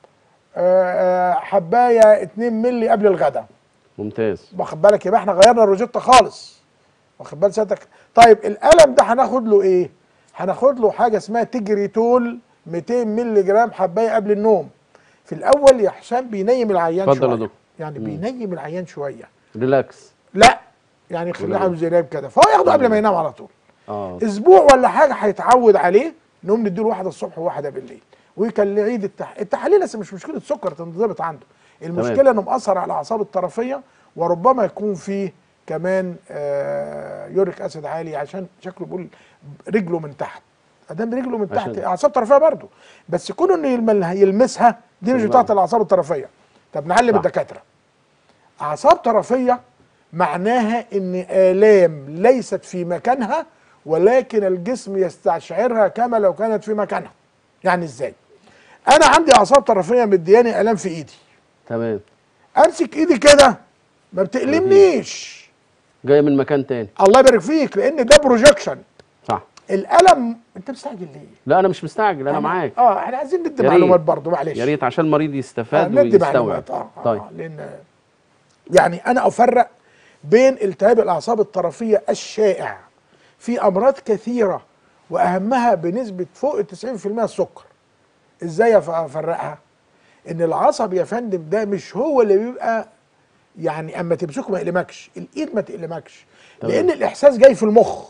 آه، آه، حبايه 2 مللي قبل الغداء ممتاز واخد بالك يبقى احنا غيرنا الروجيتا خالص واخد بال سيادتك طيب الالم ده هناخد له ايه هناخد له حاجه اسمها تجريتول 200 مللي جرام حبايه قبل النوم في الاول يا حسام بينيم العيان اتفضل يا شويه دكتور. يعني مم. بينيم العيان شويه ريلاكس لا يعني يخليه عامل زي نايم كده فهو ياخده قبل ما ينام على طول اه اسبوع ولا حاجه هيتعود عليه نقوم نديله واحده الصبح وواحده بالليل وكان يعيد التح... التحاليل بس مش مشكله سكر تنضبط عنده المشكله انه مأثر على الاعصاب الطرفيه وربما يكون فيه كمان آه يوريك اسيد عالي عشان شكله بيقول رجله من تحت ادام رجله من تحت عشان- اعصاب طرفيه برضه بس كونه انه يلم- يلمسها دي مش تمام. بتاعت الاعصاب الطرفيه طب نعلم صح. الدكاتره اعصاب طرفيه معناها ان الام ليست في مكانها ولكن الجسم يستشعرها كما لو كانت في مكانها يعني ازاي انا عندي اعصاب طرفيه مدياني الام في ايدي تمام امسك ايدي كده ما بتألمنيش جاي من مكان تاني الله يبارك فيك لان ده بروجكشن صح الالم انت مستعجل ليه لا انا مش مستعجل انا معاك اه احنا عايزين ندي يا ريت. معلومات برضه معلش يا ريت عشان المريض آه يستفاد ندي ويستوعب معلومات اه, آه طيب لان يعني انا افرق بين التهاب الاعصاب الطرفيه الشائع في امراض كثيره واهمها بنسبه فوق ال 90% السكر ازاي أف- افرقها ان العصب يا فندم ده مش هو اللي بيبقى يعني اما تمسكه ما يألمكش الايد ما تألمكش تمام. لان الاحساس جاي في المخ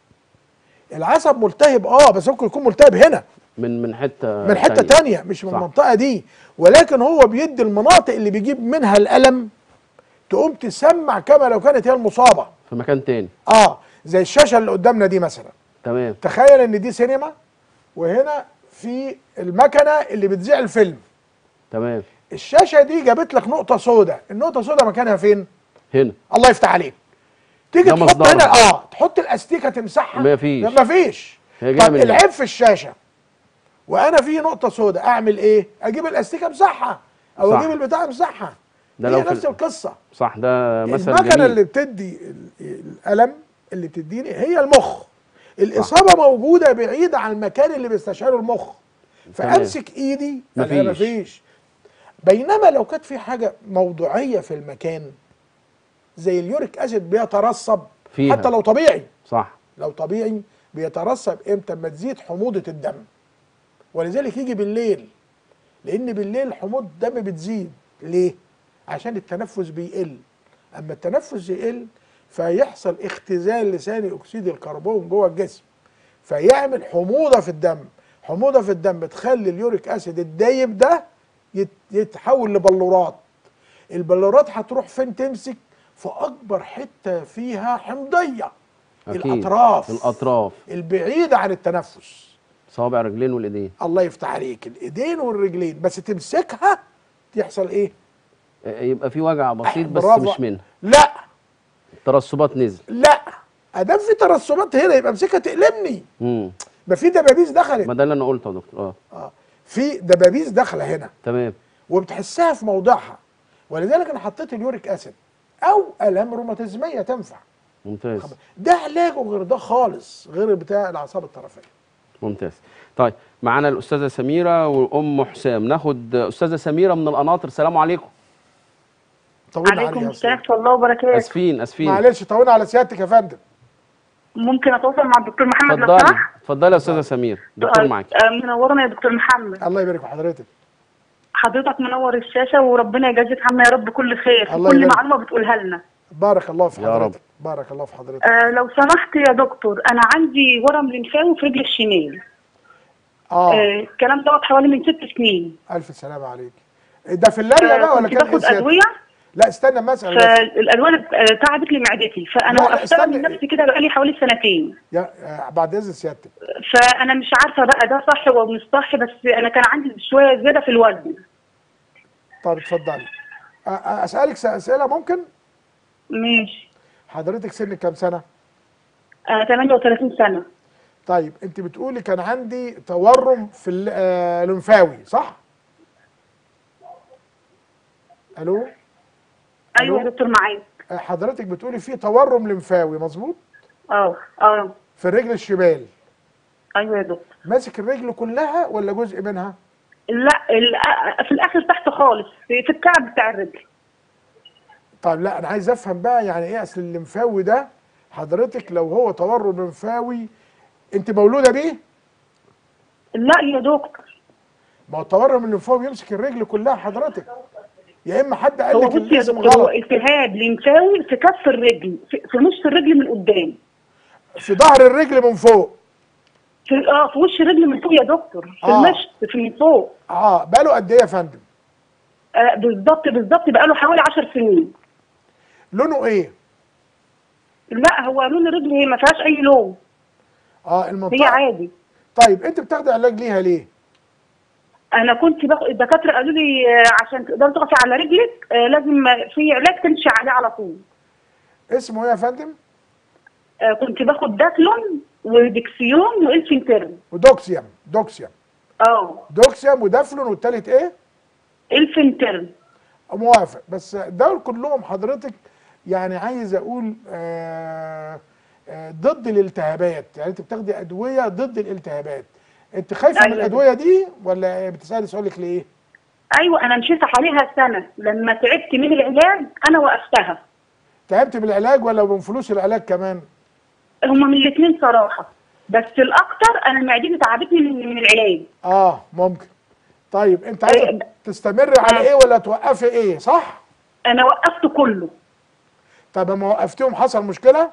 العصب ملتهب اه بس ممكن يكون ملتهب هنا من من حته من حته تانية مش من صح. المنطقه دي ولكن هو بيدي المناطق اللي بيجيب منها الالم تقوم تسمع كما لو كانت هي المصابه في مكان تاني اه زي الشاشه اللي قدامنا دي مثلا تمام تخيل ان دي سينما وهنا في المكنه اللي بتذيع الفيلم تمام الشاشه دي جابت لك نقطه سوداء النقطه سوداء مكانها فين هنا الله يفتح عليك تيجي ده تحط مصدرها. هنا اه تحط الاستيكه تمسحها مفيش. لا مفيش هي جاية طب من هنا. العيب في الشاشه وانا في نقطه سوداء اعمل ايه اجيب الاستيكه امسحها او صح. اجيب البتاع امسحها ده هي لو في نفس ال- القصه صح ده مثل المكنه جميل اللي بتدي ال- الالم اللي بتديني هي المخ الاصابه موجوده بعيده عن المكان اللي بيستشعره المخ فامسك ايدي مفيش. ألاقي مفيش بينما لو كانت في حاجه موضوعيه في المكان زي اليوريك اسيد بيترسب فيها. حتى لو طبيعي صح لو طبيعي بيترسب امتى ما تزيد حموضه الدم ولذلك يجي بالليل لان بالليل حموضه الدم بتزيد ليه عشان التنفس بيقل اما التنفس يقل فيحصل اختزال لثاني اكسيد الكربون جوه الجسم فيعمل حموضه في الدم حموضه في الدم تخلي اليوريك اسيد الدايب ده يت- يتحول لبلورات البلورات هتروح فين تمسك في اكبر حته فيها حمضيه أكيد. الاطراف الاطراف البعيده عن التنفس صوابع رجلين والايدين الله يفتح عليك الايدين والرجلين بس تمسكها يحصل ايه يبقى في وجع بسيط بس برافو. مش منها لا الترسبات نزل لا ادام في ترسبات هنا يبقى امسكها تألمني امم ما في دبابيس دخلت ما ده اللي انا قلته يا دكتور اه اه في دبابيس داخله هنا تمام وبتحسها في موضعها ولذلك انا حطيت اليوريك اسيد او الام روماتيزميه تنفع ممتاز ده علاجه غير ده خالص غير بتاع الاعصاب الطرفيه ممتاز طيب معانا الاستاذه سميره وام حسام ناخد استاذه سميره من القناطر السلام عليكم طولنا عليكم عليها السلام يا ورحمه الله وبركاته اسفين اسفين معلش طولنا على سيادتك يا فندم ممكن اتواصل مع الدكتور محمد لو اتفضلي سمحت اتفضلي يا استاذه سمير دكتور معاك آه، منورنا يا دكتور محمد الله يبارك في حضرتك حضرتك منور الشاشه وربنا يجازيك عنا يا رب كل خير في الله كل يبارك. معلومه بتقولها لنا بارك الله في يا رب. حضرتك بارك الله في حضرتك آه لو سمحت يا دكتور انا عندي ورم لمفاوي في رجلي الشمال اه آه الكلام دوت حوالي من ست سنين الف سلامه عليك ده في اللاريا آه بقى ولا كنت كان باخد إيه سيادتك؟ ادويه لا استنى ما اسال بس فالالوان آه، تعبت لي معدتي فانا لا، لا، وقفتها استنى. من نفسي كده بقالي حوالي سنتين يا آه، بعد اذن سيادتك فانا مش عارفه بقى ده صح ولا مش صح بس انا كان عندي شويه زياده في الوزن طب اتفضلي آه، آه، اسالك س- اسئله ممكن ماشي حضرتك سنك كام سنه انا 38 سنه طيب انت بتقولي كان عندي تورم في ال- آه، الليمفاوي صح الو ايوه يا دكتور معاك آه، حضرتك بتقولي في تورم لمفاوي مظبوط اه اه في الرجل الشمال ايوه يا دكتور ماسك الرجل كلها ولا جزء منها لا ال- آه، في الاخر تحت خالص في في الكعب بتاع الرجل طيب لا انا عايز افهم بقى يعني ايه اصل الليمفاوي ده حضرتك لو هو تورم لمفاوي انت مولوده بيه لا يا دكتور ما هو التورم الليمفاوي يمسك الرجل كلها حضرتك يا اما حد قال هو لك بص يا الاسم دكتور هو غلط التهاب لمفاوي في كف الرجل في, في نص الرجل من قدام في ظهر الرجل من فوق في اه في وش الرجل من فوق يا دكتور في آه. المشط في من فوق اه بقاله قد ايه يا فندم آه بالظبط بالظبط بقاله حوالي 10 سنين لونه ايه لا هو لون الرجل هي ما فيهاش اي لون اه هي المنطقه عادي طيب انت بتاخدي علاج ليها ليه انا كنت باخد الدكاتره قالوا لي آه، عشان تقدري تقفي على رجلك آه، لازم في علاج تمشي عليه على طول اسمه ايه يا فندم آه، كنت باخد داكلون وديكسيون والفينترن ودوكسيوم دوكسيوم اه دوكسيوم ودافلون والتالت ايه الفينترن موافق بس دول كلهم حضرتك يعني عايز اقول آه آه ضد الالتهابات يعني انت بتاخدي ادويه ضد الالتهابات انت خايفه من أيوة. الادويه دي ولا بتسالي سؤالك ليه ايوه انا مشيت عليها سنه لما تعبت من العلاج انا وقفتها تعبت بالعلاج ولا من فلوس العلاج كمان هما من الاثنين صراحه بس الاكتر انا معدتي تعبتني من من العلاج اه ممكن طيب انت عايزه إيه. تستمر على ايه ولا توقفي ايه صح انا وقفت كله طب لما وقفتيهم حصل مشكله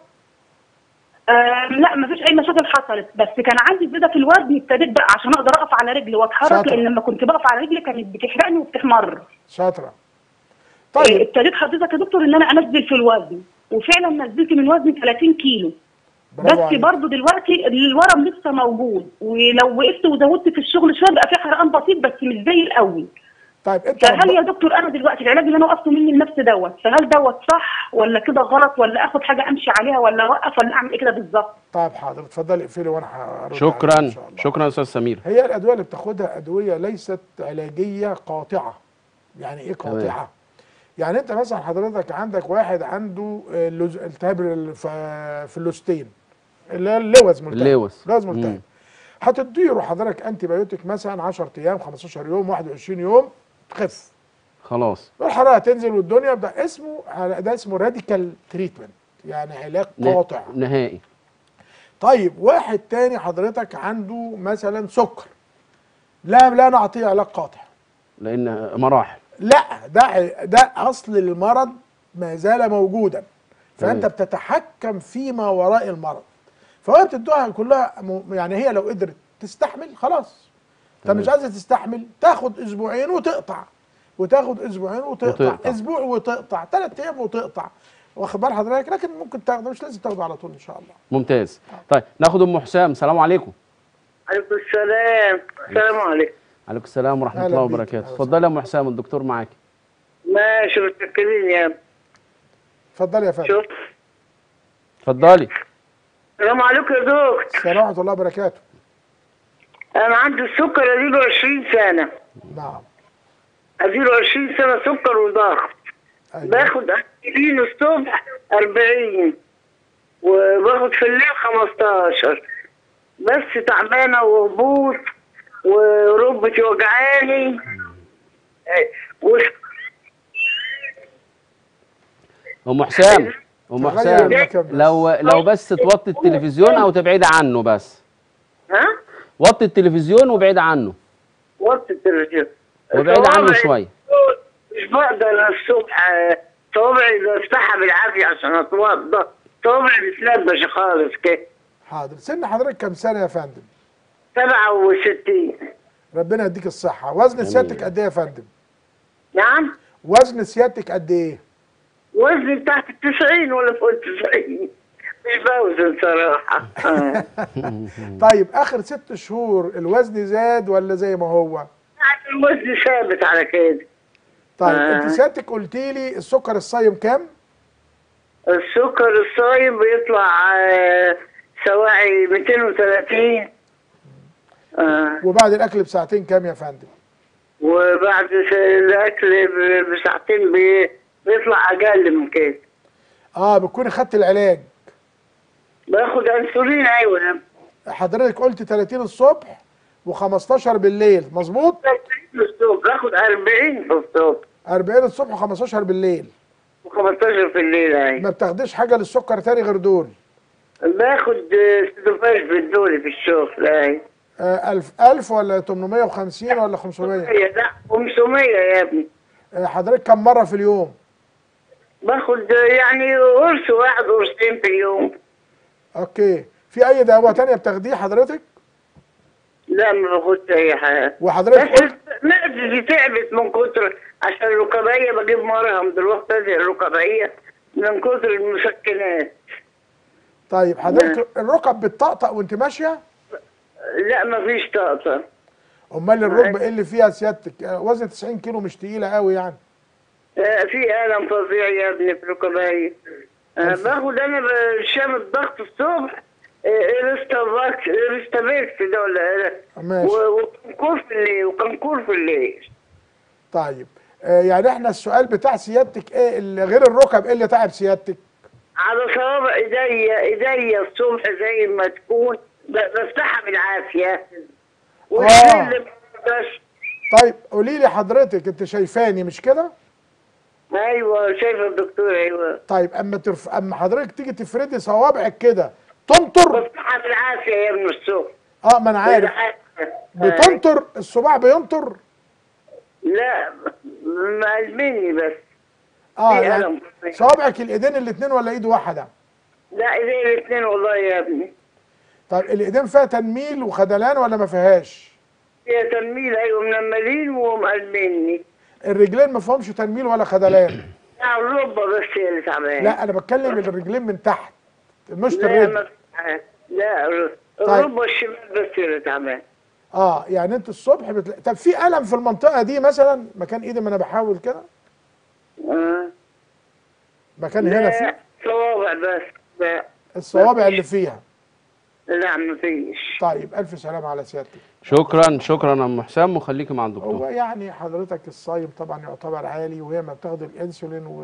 آه لا ما فيش اي مشاكل حصلت بس كان عندي زياده في الوزن ابتديت بقى عشان اقدر اقف على رجلي واتحرك شاطرة. لان لما كنت بقف على رجلي كانت بتحرقني وبتحمر شاطره آه، طيب ابتديت حضرتك يا دكتور ان انا انزل في الوزن وفعلا نزلت من وزني 30 كيلو برافو بس عليك. برضه دلوقتي الورم لسه موجود ولو وقفت وزودت في الشغل شويه بقى في حرقان بسيط بس مش زي الاول طيب انت فهل رب- يا دكتور انا دلوقتي العلاج اللي انا وقفته مني لنفسي دوت فهل دوت صح ولا كده غلط ولا اخد حاجه امشي عليها ولا اوقف ولا اعمل ايه كده بالظبط؟ طيب حاضر اتفضلي اقفلي وانا هرد عليك شكرا إن شاء الله. شكرا يا استاذ سمير هي الادويه اللي بتاخدها ادويه ليست علاجيه قاطعه يعني ايه قاطعه يعني انت مثلا حضرتك عندك واحد عنده آه، لوز- التهاب الف- في اللوستين اللي هي اللوز ملتهب اللوز. لوز مم. ملتهب هتديله حضرتك انتي بايوتيك مثلا 10 ايام 15 يوم 21 يوم تخف خلاص الحراره تنزل والدنيا ده اسمه ده اسمه راديكال تريتمنت يعني علاج ن- قاطع نهائي طيب واحد تاني حضرتك عنده مثلا سكر لا لا نعطيه علاج قاطع لان مراحل لا ده ده اصل المرض ما زال موجودا فانت تمام. بتتحكم فيما وراء المرض فهي بتدوها كلها م- يعني هي لو قدرت تستحمل خلاص انت مش عايزه تستحمل تاخد اسبوعين وتقطع وتاخد اسبوعين وتقطع, وتقطع. اسبوع وتقطع ثلاث ايام وتقطع واخد بال حضرتك لكن ممكن تاخده مش لازم تاخده على طول ان شاء الله ممتاز طيب ناخد ام حسام السلام عليكم عليكم السلام السلام عليكم عليكم السلام ورحمه أهلا الله بيك. وبركاته أهلا اتفضلي يا ام حسام الدكتور معاك ماشي متشكرين يا اتفضل يا فندم شوف اتفضلي السلام عليكم يا دكتور السلام ورحمه الله وبركاته انا عندي السكر اديله 20 سنه نعم اديله 20 سنه سكر وضغط ايوه باخد اسبرين الصبح 40 وباخد في الليل 15 بس تعبانه وهبوط وركبتي وجعاني و- ام حسام ام تغير حسام المكان بس. لو لو بس توطي التلفزيون او تبعدي عنه بس ها وطي التلفزيون وابعد عنه وطي التلفزيون وابعد عنه صوابعي- شويه مش بقدر الصبح آه، صوابعي بفتحها بالعافيه عشان اتوضى صوابعي بتلبش خالص كده حاضر سن حضرتك كام سنه يا فندم 67 ربنا يديك الصحه وزن آمين. سيادتك قد ايه يا فندم نعم وزن سيادتك قد ايه وزني تحت التسعين ولا فوق التسعين مش بوزن صراحة آه. طيب اخر ست شهور الوزن زاد ولا زي ما هو الوزن ثابت على كده طيب آه. انت سيادتك قلت لي السكر الصايم كام السكر الصايم بيطلع آه، سواعي 230 آه. وبعد الاكل بساعتين كام يا فندم وبعد س- الاكل ب- بساعتين بي- بيطلع اقل من كده اه بتكوني خدت العلاج باخد انسولين ايوه حضرتك قلت 30 الصبح و15 بالليل مظبوط في الصبح باخد 40 في الصبح 40 الصبح و15 بالليل و15 في الليل ايوه ما بتاخديش حاجه للسكر تاني غير دول باخد آه، سيدوفاش بالدولي في الشغل ايوه آه 1000 1000 ولا 850 ولا 500 هي لا 500 يا ابني آه حضرتك كم مره في اليوم باخد آه، يعني قرص واحد قرصين في اليوم اوكي في اي دواء تانية بتاخديه حضرتك لا ما باخدش اي حاجه وحضرتك بس قلت معدتي تعبت من كتر عشان الركبيه بجيب مرهم دلوقتي ادي الركبيه من كتر المسكنات طيب حضرتك الركب بتطقطق وانت ماشيه لا ما فيش طاقه امال الركبه ايه اللي فيها سيادتك آه، وزن 90 كيلو مش تقيله قوي يعني آه، في الم فظيع يا ابني في ركبي آه، باخد انا برشام الضغط الصبح ريستافاكس ريستافيكس ده ولا ماشي. و- وكنكور في الليل وكنكور في الليل طيب آه يعني احنا السؤال بتاع سيادتك ايه اللي غير الركب ايه اللي تعب سيادتك على صوابع ايديا ايديا الصبح زي ما تكون ب- بفتحها بالعافيه والليل بس طيب قولي لي حضرتك انت شايفاني مش كده ايوه شايفه الدكتور ايوه طيب اما ترف... اما حضرتك تيجي تفردي صوابعك كده تنطر بفتحها بالعافيه يا ابن الصبح اه ما انا عارف بالعافية. بتنطر الصباع بينطر لا معلميني بس اه في يعني ألم. صوابعك الايدين الاثنين ولا ايد واحده لا ايدي الاثنين والله يا ابني طيب الايدين فيها تنميل وخدلان ولا ما فيهاش فيها تنميل ايوه منملين ومقلميني الرجلين ما فيهمش تنميل ولا خدلان لا الركبه بس هي اللي تعبانه لا انا بتكلم الرجلين من تحت مش لا الرجل ما في حاجة. لا الر- طيب. الركبه الشمال بس هي اللي تعبانه اه يعني انت الصبح بتلا... طب في الم في المنطقه دي مثلا مكان ايدي ما انا بحاول كده آه. مكان هنا لا في صوابع بس لا الصوابع اللي فيها لا ما فيش طيب الف سلامه على سيادتك شكرا شكرا يا ام حسام وخليكي مع هو الدكتور يعني حضرتك الصايم طبعا يعتبر عالي وهي ما بتاخد الانسولين و...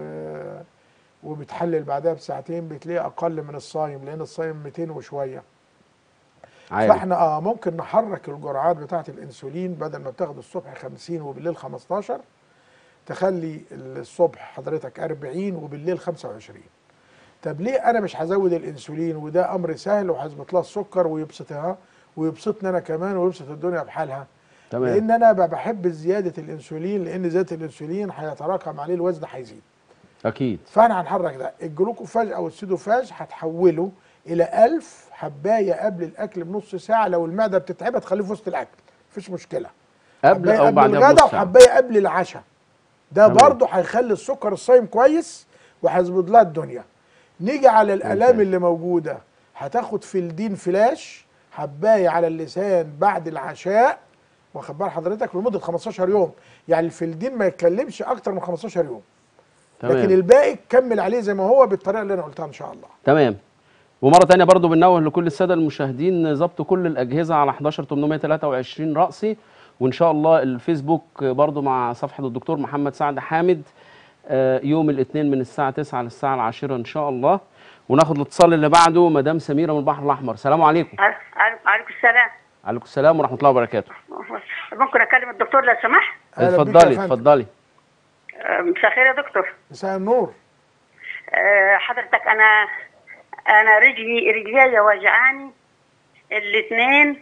وبتحلل بعدها بساعتين بتلاقيه اقل من الصايم لان الصايم 200 وشويه عادي فاحنا اه ممكن نحرك الجرعات بتاعه الانسولين بدل ما بتاخد الصبح 50 وبالليل 15 تخلي الصبح حضرتك 40 وبالليل 25 طب ليه انا مش هزود الانسولين وده امر سهل وهظبط لها السكر ويبسطها ويبسطني انا كمان ويبسط الدنيا بحالها تمام لان انا ب- بحب زياده الانسولين لان زياده الانسولين هيتراكم عليه الوزن هيزيد اكيد فانا هنحرك ده الجلوكوفاج او السيدوفاج هتحوله الى 1000 حبايه قبل الاكل بنص ساعه لو المعده بتتعبها تخليه في وسط الاكل مفيش مشكله قبل حباية او قبل بعد الغداء نص ساعه وحبايه قبل العشاء ده تمام. برضه هيخلي السكر الصايم كويس وهيظبط لها الدنيا نيجي على الالام ممتاز. اللي موجوده هتاخد فلدين فلاش حبايه على اللسان بعد العشاء واخد بال حضرتك لمده 15 يوم يعني الفلدين ما يتكلمش اكتر من 15 يوم لكن تمام الباقي كمل عليه زي ما هو بالطريقه اللي انا قلتها ان شاء الله تمام ومره تانية برضو بنوه لكل الساده المشاهدين ظبط كل الاجهزه على 11823 رأسي وان شاء الله الفيسبوك برضو مع صفحه الدكتور محمد سعد حامد آه، يوم الاثنين من الساعه 9 للساعه العاشرة ان شاء الله وناخد الاتصال اللي بعده مدام سميره من البحر الاحمر السلام عليكم عليكم السلام عليكم السلام ورحمه الله وبركاته ممكن اكلم الدكتور لو سمحت أهلا بيك يا اتفضلي فندم. اتفضلي آه، مساء الخير يا دكتور مساء النور آه، حضرتك انا انا رجلي رجلي وجعاني الاثنين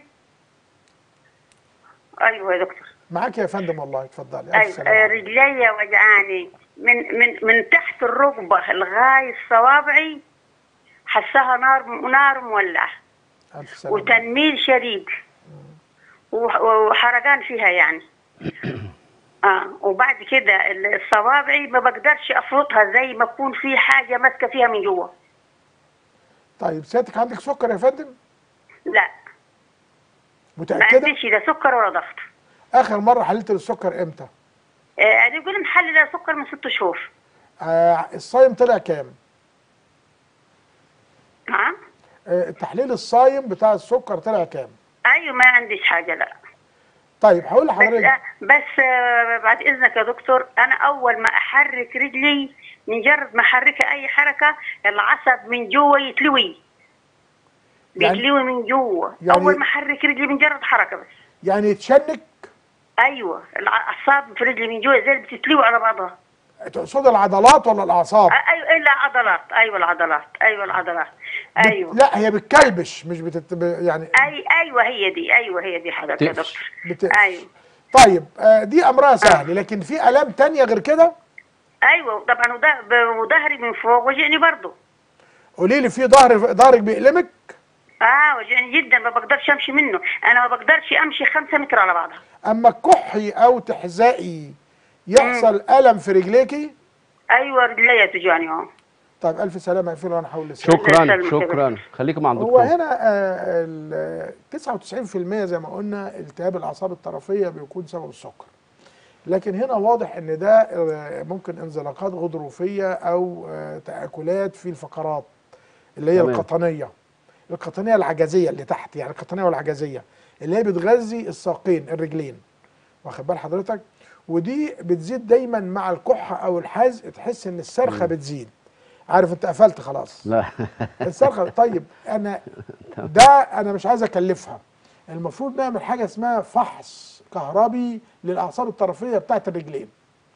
ايوه يا دكتور معاك يا فندم والله اتفضلي الف ايوه سلامه آه، عليك. رجلي وجعاني من من من تحت الركبه لغايه صوابعي حسها نار نار مولعه الف سلامه عليك. وتنميل شديد وح- وحرقان فيها يعني اه وبعد كده ال- الصوابعي ما بقدرش افرطها زي ما تكون في حاجه ماسكه فيها من جوه طيب سيادتك عندك سكر يا فندم لا ما متاكده عنديش لا سكر ولا ضغط اخر مره حللت السكر امتى آه انا بيقول محلله سكر من ست شهور آه الصايم طلع كام نعم آه التحليل الصايم بتاع السكر طلع كام ايوه ما عنديش حاجه لا طيب هقول بس لحضرتك بس آه، بعد اذنك يا دكتور انا اول ما احرك رجلي مجرد ما احركها اي حركه العصب من جوه يتلوي يعني- بيتلوي من جوه يعني- اول ما احرك رجلي مجرد حركه بس يعني يتشنك ايوه الاعصاب في رجلي من جوه زي اللي بتتلوي على بعضها تقصد العضلات ولا الاعصاب آه، ايوه الا عضلات ايوه العضلات ايوه العضلات بت- ايوه لا هي بتكلبش مش بتت... ب- يعني اي ايوه هي دي ايوه هي دي حضرتك يا تقفش. دكتور بتقفش. ايوه طيب آه دي امرها سهل لكن في الام تانية غير كده ايوه طبعا وده- ب- وظهري من فوق وجعني برضه قولي لي في ظهر ظهرك بيألمك اه وجعني جدا ما بقدرش امشي منه انا ما بقدرش امشي خمسة متر على بعضها اما كحي او تحزقي يحصل الم في رجليكي ايوه رجليا توجعني اه طيب الف سلامه اقفل وانا احاول لسه شكرا يسلمك. شكرا خليك مع هو الدكتور هنا آه، ال- 99% زي ما قلنا التهاب الاعصاب الطرفيه بيكون سبب السكر لكن هنا واضح ان ده آه، ممكن انزلاقات غضروفيه او آه، تاكلات في الفقرات اللي هي تمام. القطنيه القطنيه العجزيه اللي تحت يعني القطنيه والعجزيه اللي هي بتغذي الساقين الرجلين واخد بال حضرتك ودي بتزيد دايما مع الكحه او الحزق تحس ان الصرخه بتزيد عارف انت قفلت خلاص لا الصرخه طيب انا ده انا مش عايز اكلفها المفروض نعمل حاجه اسمها فحص كهربي للاعصاب الطرفيه بتاعت الرجلين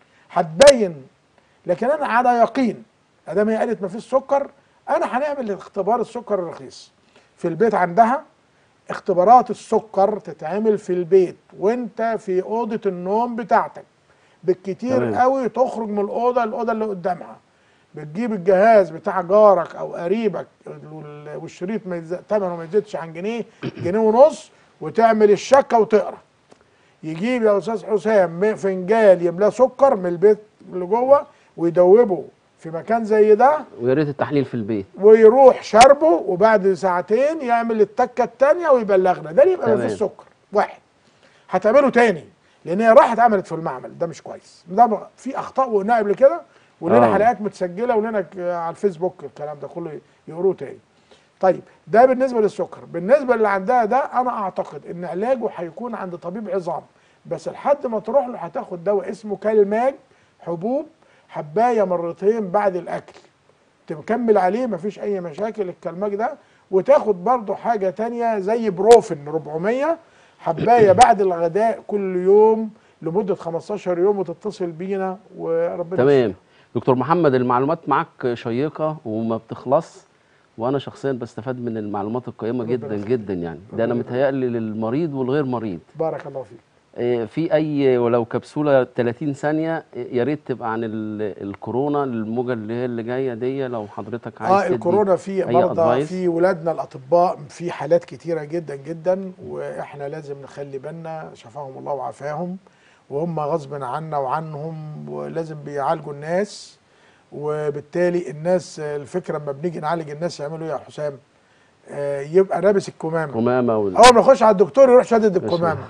هتبين لكن انا على يقين ادام هي قالت ما فيش سكر انا هنعمل اختبار السكر الرخيص في البيت عندها اختبارات السكر تتعمل في البيت وانت في اوضه النوم بتاعتك بالكتير تمام. قوي تخرج من الاوضه الاوضه اللي قدامها بتجيب الجهاز بتاع جارك او قريبك وال- والشريط ما يز- ثمنه ما يزيدش عن جنيه جنيه ونص وتعمل الشكه وتقرا يجيب يا استاذ حسام م- فنجان يملاه سكر من البيت اللي جوه ويدوبه في مكان زي ده ويا ريت التحليل في البيت ويروح شربه وبعد ساعتين يعمل التكه الثانيه ويبلغنا ده يبقى ما تمام. فيش سكر واحد هتعمله تاني لان هي راحت عملت في المعمل ده مش كويس ده ب- في اخطاء وقلناها قبل كده ولنا آه. حلقات متسجله ولنا ك- على الفيسبوك الكلام ده كله يقروه تاني طيب ده بالنسبه للسكر بالنسبه اللي عندها ده انا اعتقد ان علاجه هيكون عند طبيب عظام بس لحد ما تروح له هتاخد دواء اسمه كالماج حبوب حبايه مرتين بعد الاكل تكمل عليه مفيش اي مشاكل الكلماج ده وتاخد برضه حاجه تانية زي بروفن 400 حبايه بعد الغداء كل يوم لمده 15 يوم وتتصل بينا وربنا تمام دكتور محمد المعلومات معاك شيقة وما بتخلص وانا شخصيا بستفاد من المعلومات القيمة ربنا جدا يخليك. جدا يعني ده انا ربنا متهيألي للمريض والغير مريض بارك الله فيك إيه، في اي ولو كبسولة 30 ثانية إيه، يا ريت تبقى عن ال- الكورونا الموجة اللي هي اللي جاية دي لو حضرتك عايز اه تدي الكورونا في أي مرضى advice؟ في ولادنا الاطباء في حالات كتيره جدا جدا واحنا لازم نخلي بالنا شفاهم الله وعافاهم وهم غصب عنا وعنهم ولازم بيعالجوا الناس وبالتالي الناس آه، الفكره لما بنيجي نعالج الناس يعملوا ايه يا حسام؟ آه يبقى لابس الكمامه قمامة وال... اول ما يخش على الدكتور يروح شادد الكمامه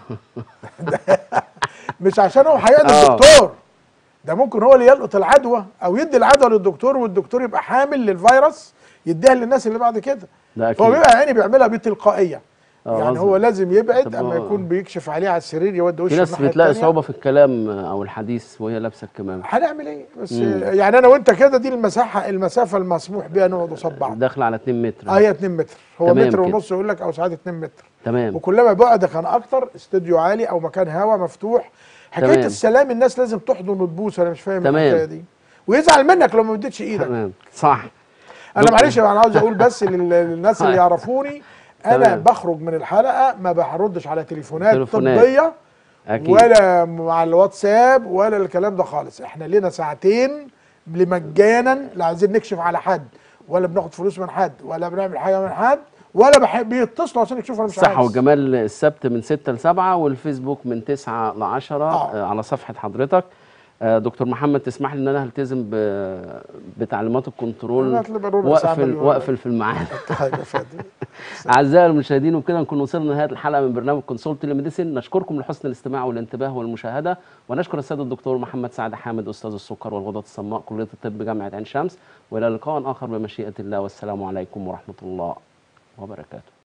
مش عشان هو هيقضي آه. الدكتور ده ممكن هو اللي يلقط العدوى او يدي العدوى للدكتور والدكتور يبقى حامل للفيروس يديها للناس اللي بعد كده ده فهو اكيد بيبقى يعني بيعملها بتلقائيه آه، يعني غصب. هو لازم يبعد طب اما آه. يكون بيكشف عليه على السرير يودي وشه في ناس الناحية بتلاقي التانية. صعوبة في الكلام او الحديث وهي لابسة الكمامة هنعمل ايه بس مم. يعني انا وانت كده دي المساحه المسافه المسموح بها نقعد قصاد بعض داخلة على 2 متر اه هي 2 متر هو تمام متر كده. ونص يقول لك او ساعات 2 متر تمام وكلما بعد كان اكتر استوديو عالي او مكان هواء مفتوح حكايه تمام. السلام الناس لازم تحضن وتبوس انا مش فاهم تمام. الحكايه دي ويزعل منك لو ما اديتش ايدك تمام صح انا معلش انا عاوز اقول بس لل- للناس اللي هاي. يعرفوني انا تمام. بخرج من الحلقه ما بردش على تليفونات, تليفونات. طبيه اكيد ولا مع الواتساب ولا الكلام ده خالص احنا لنا ساعتين لمجانا لا عايزين نكشف على حد ولا بناخد فلوس من حد ولا بنعمل حاجه من حد ولا بحب بيتصلوا عشان يشوفوا انا مش الصحة عايز والجمال السبت من 6 ل 7 والفيسبوك من 9 ل 10 آه. على صفحة حضرتك آه، دكتور محمد تسمح لي ان انا التزم ب- بتعليمات الكنترول هات لي بالونه ساعة واقفل مليون. واقفل في الميعاد طيب يا فادي اعزائي المشاهدين وبكده نكون وصلنا لنهايه الحلقه من برنامج كونسولت تيليميديسين نشكركم لحسن الاستماع والانتباه والمشاهده ونشكر السيد الدكتور محمد سعد حامد استاذ السكر والغدد الصماء كليه الطب جامعه عين شمس والى لقاء اخر بمشيئه الله والسلام عليكم ورحمه الله وبركاته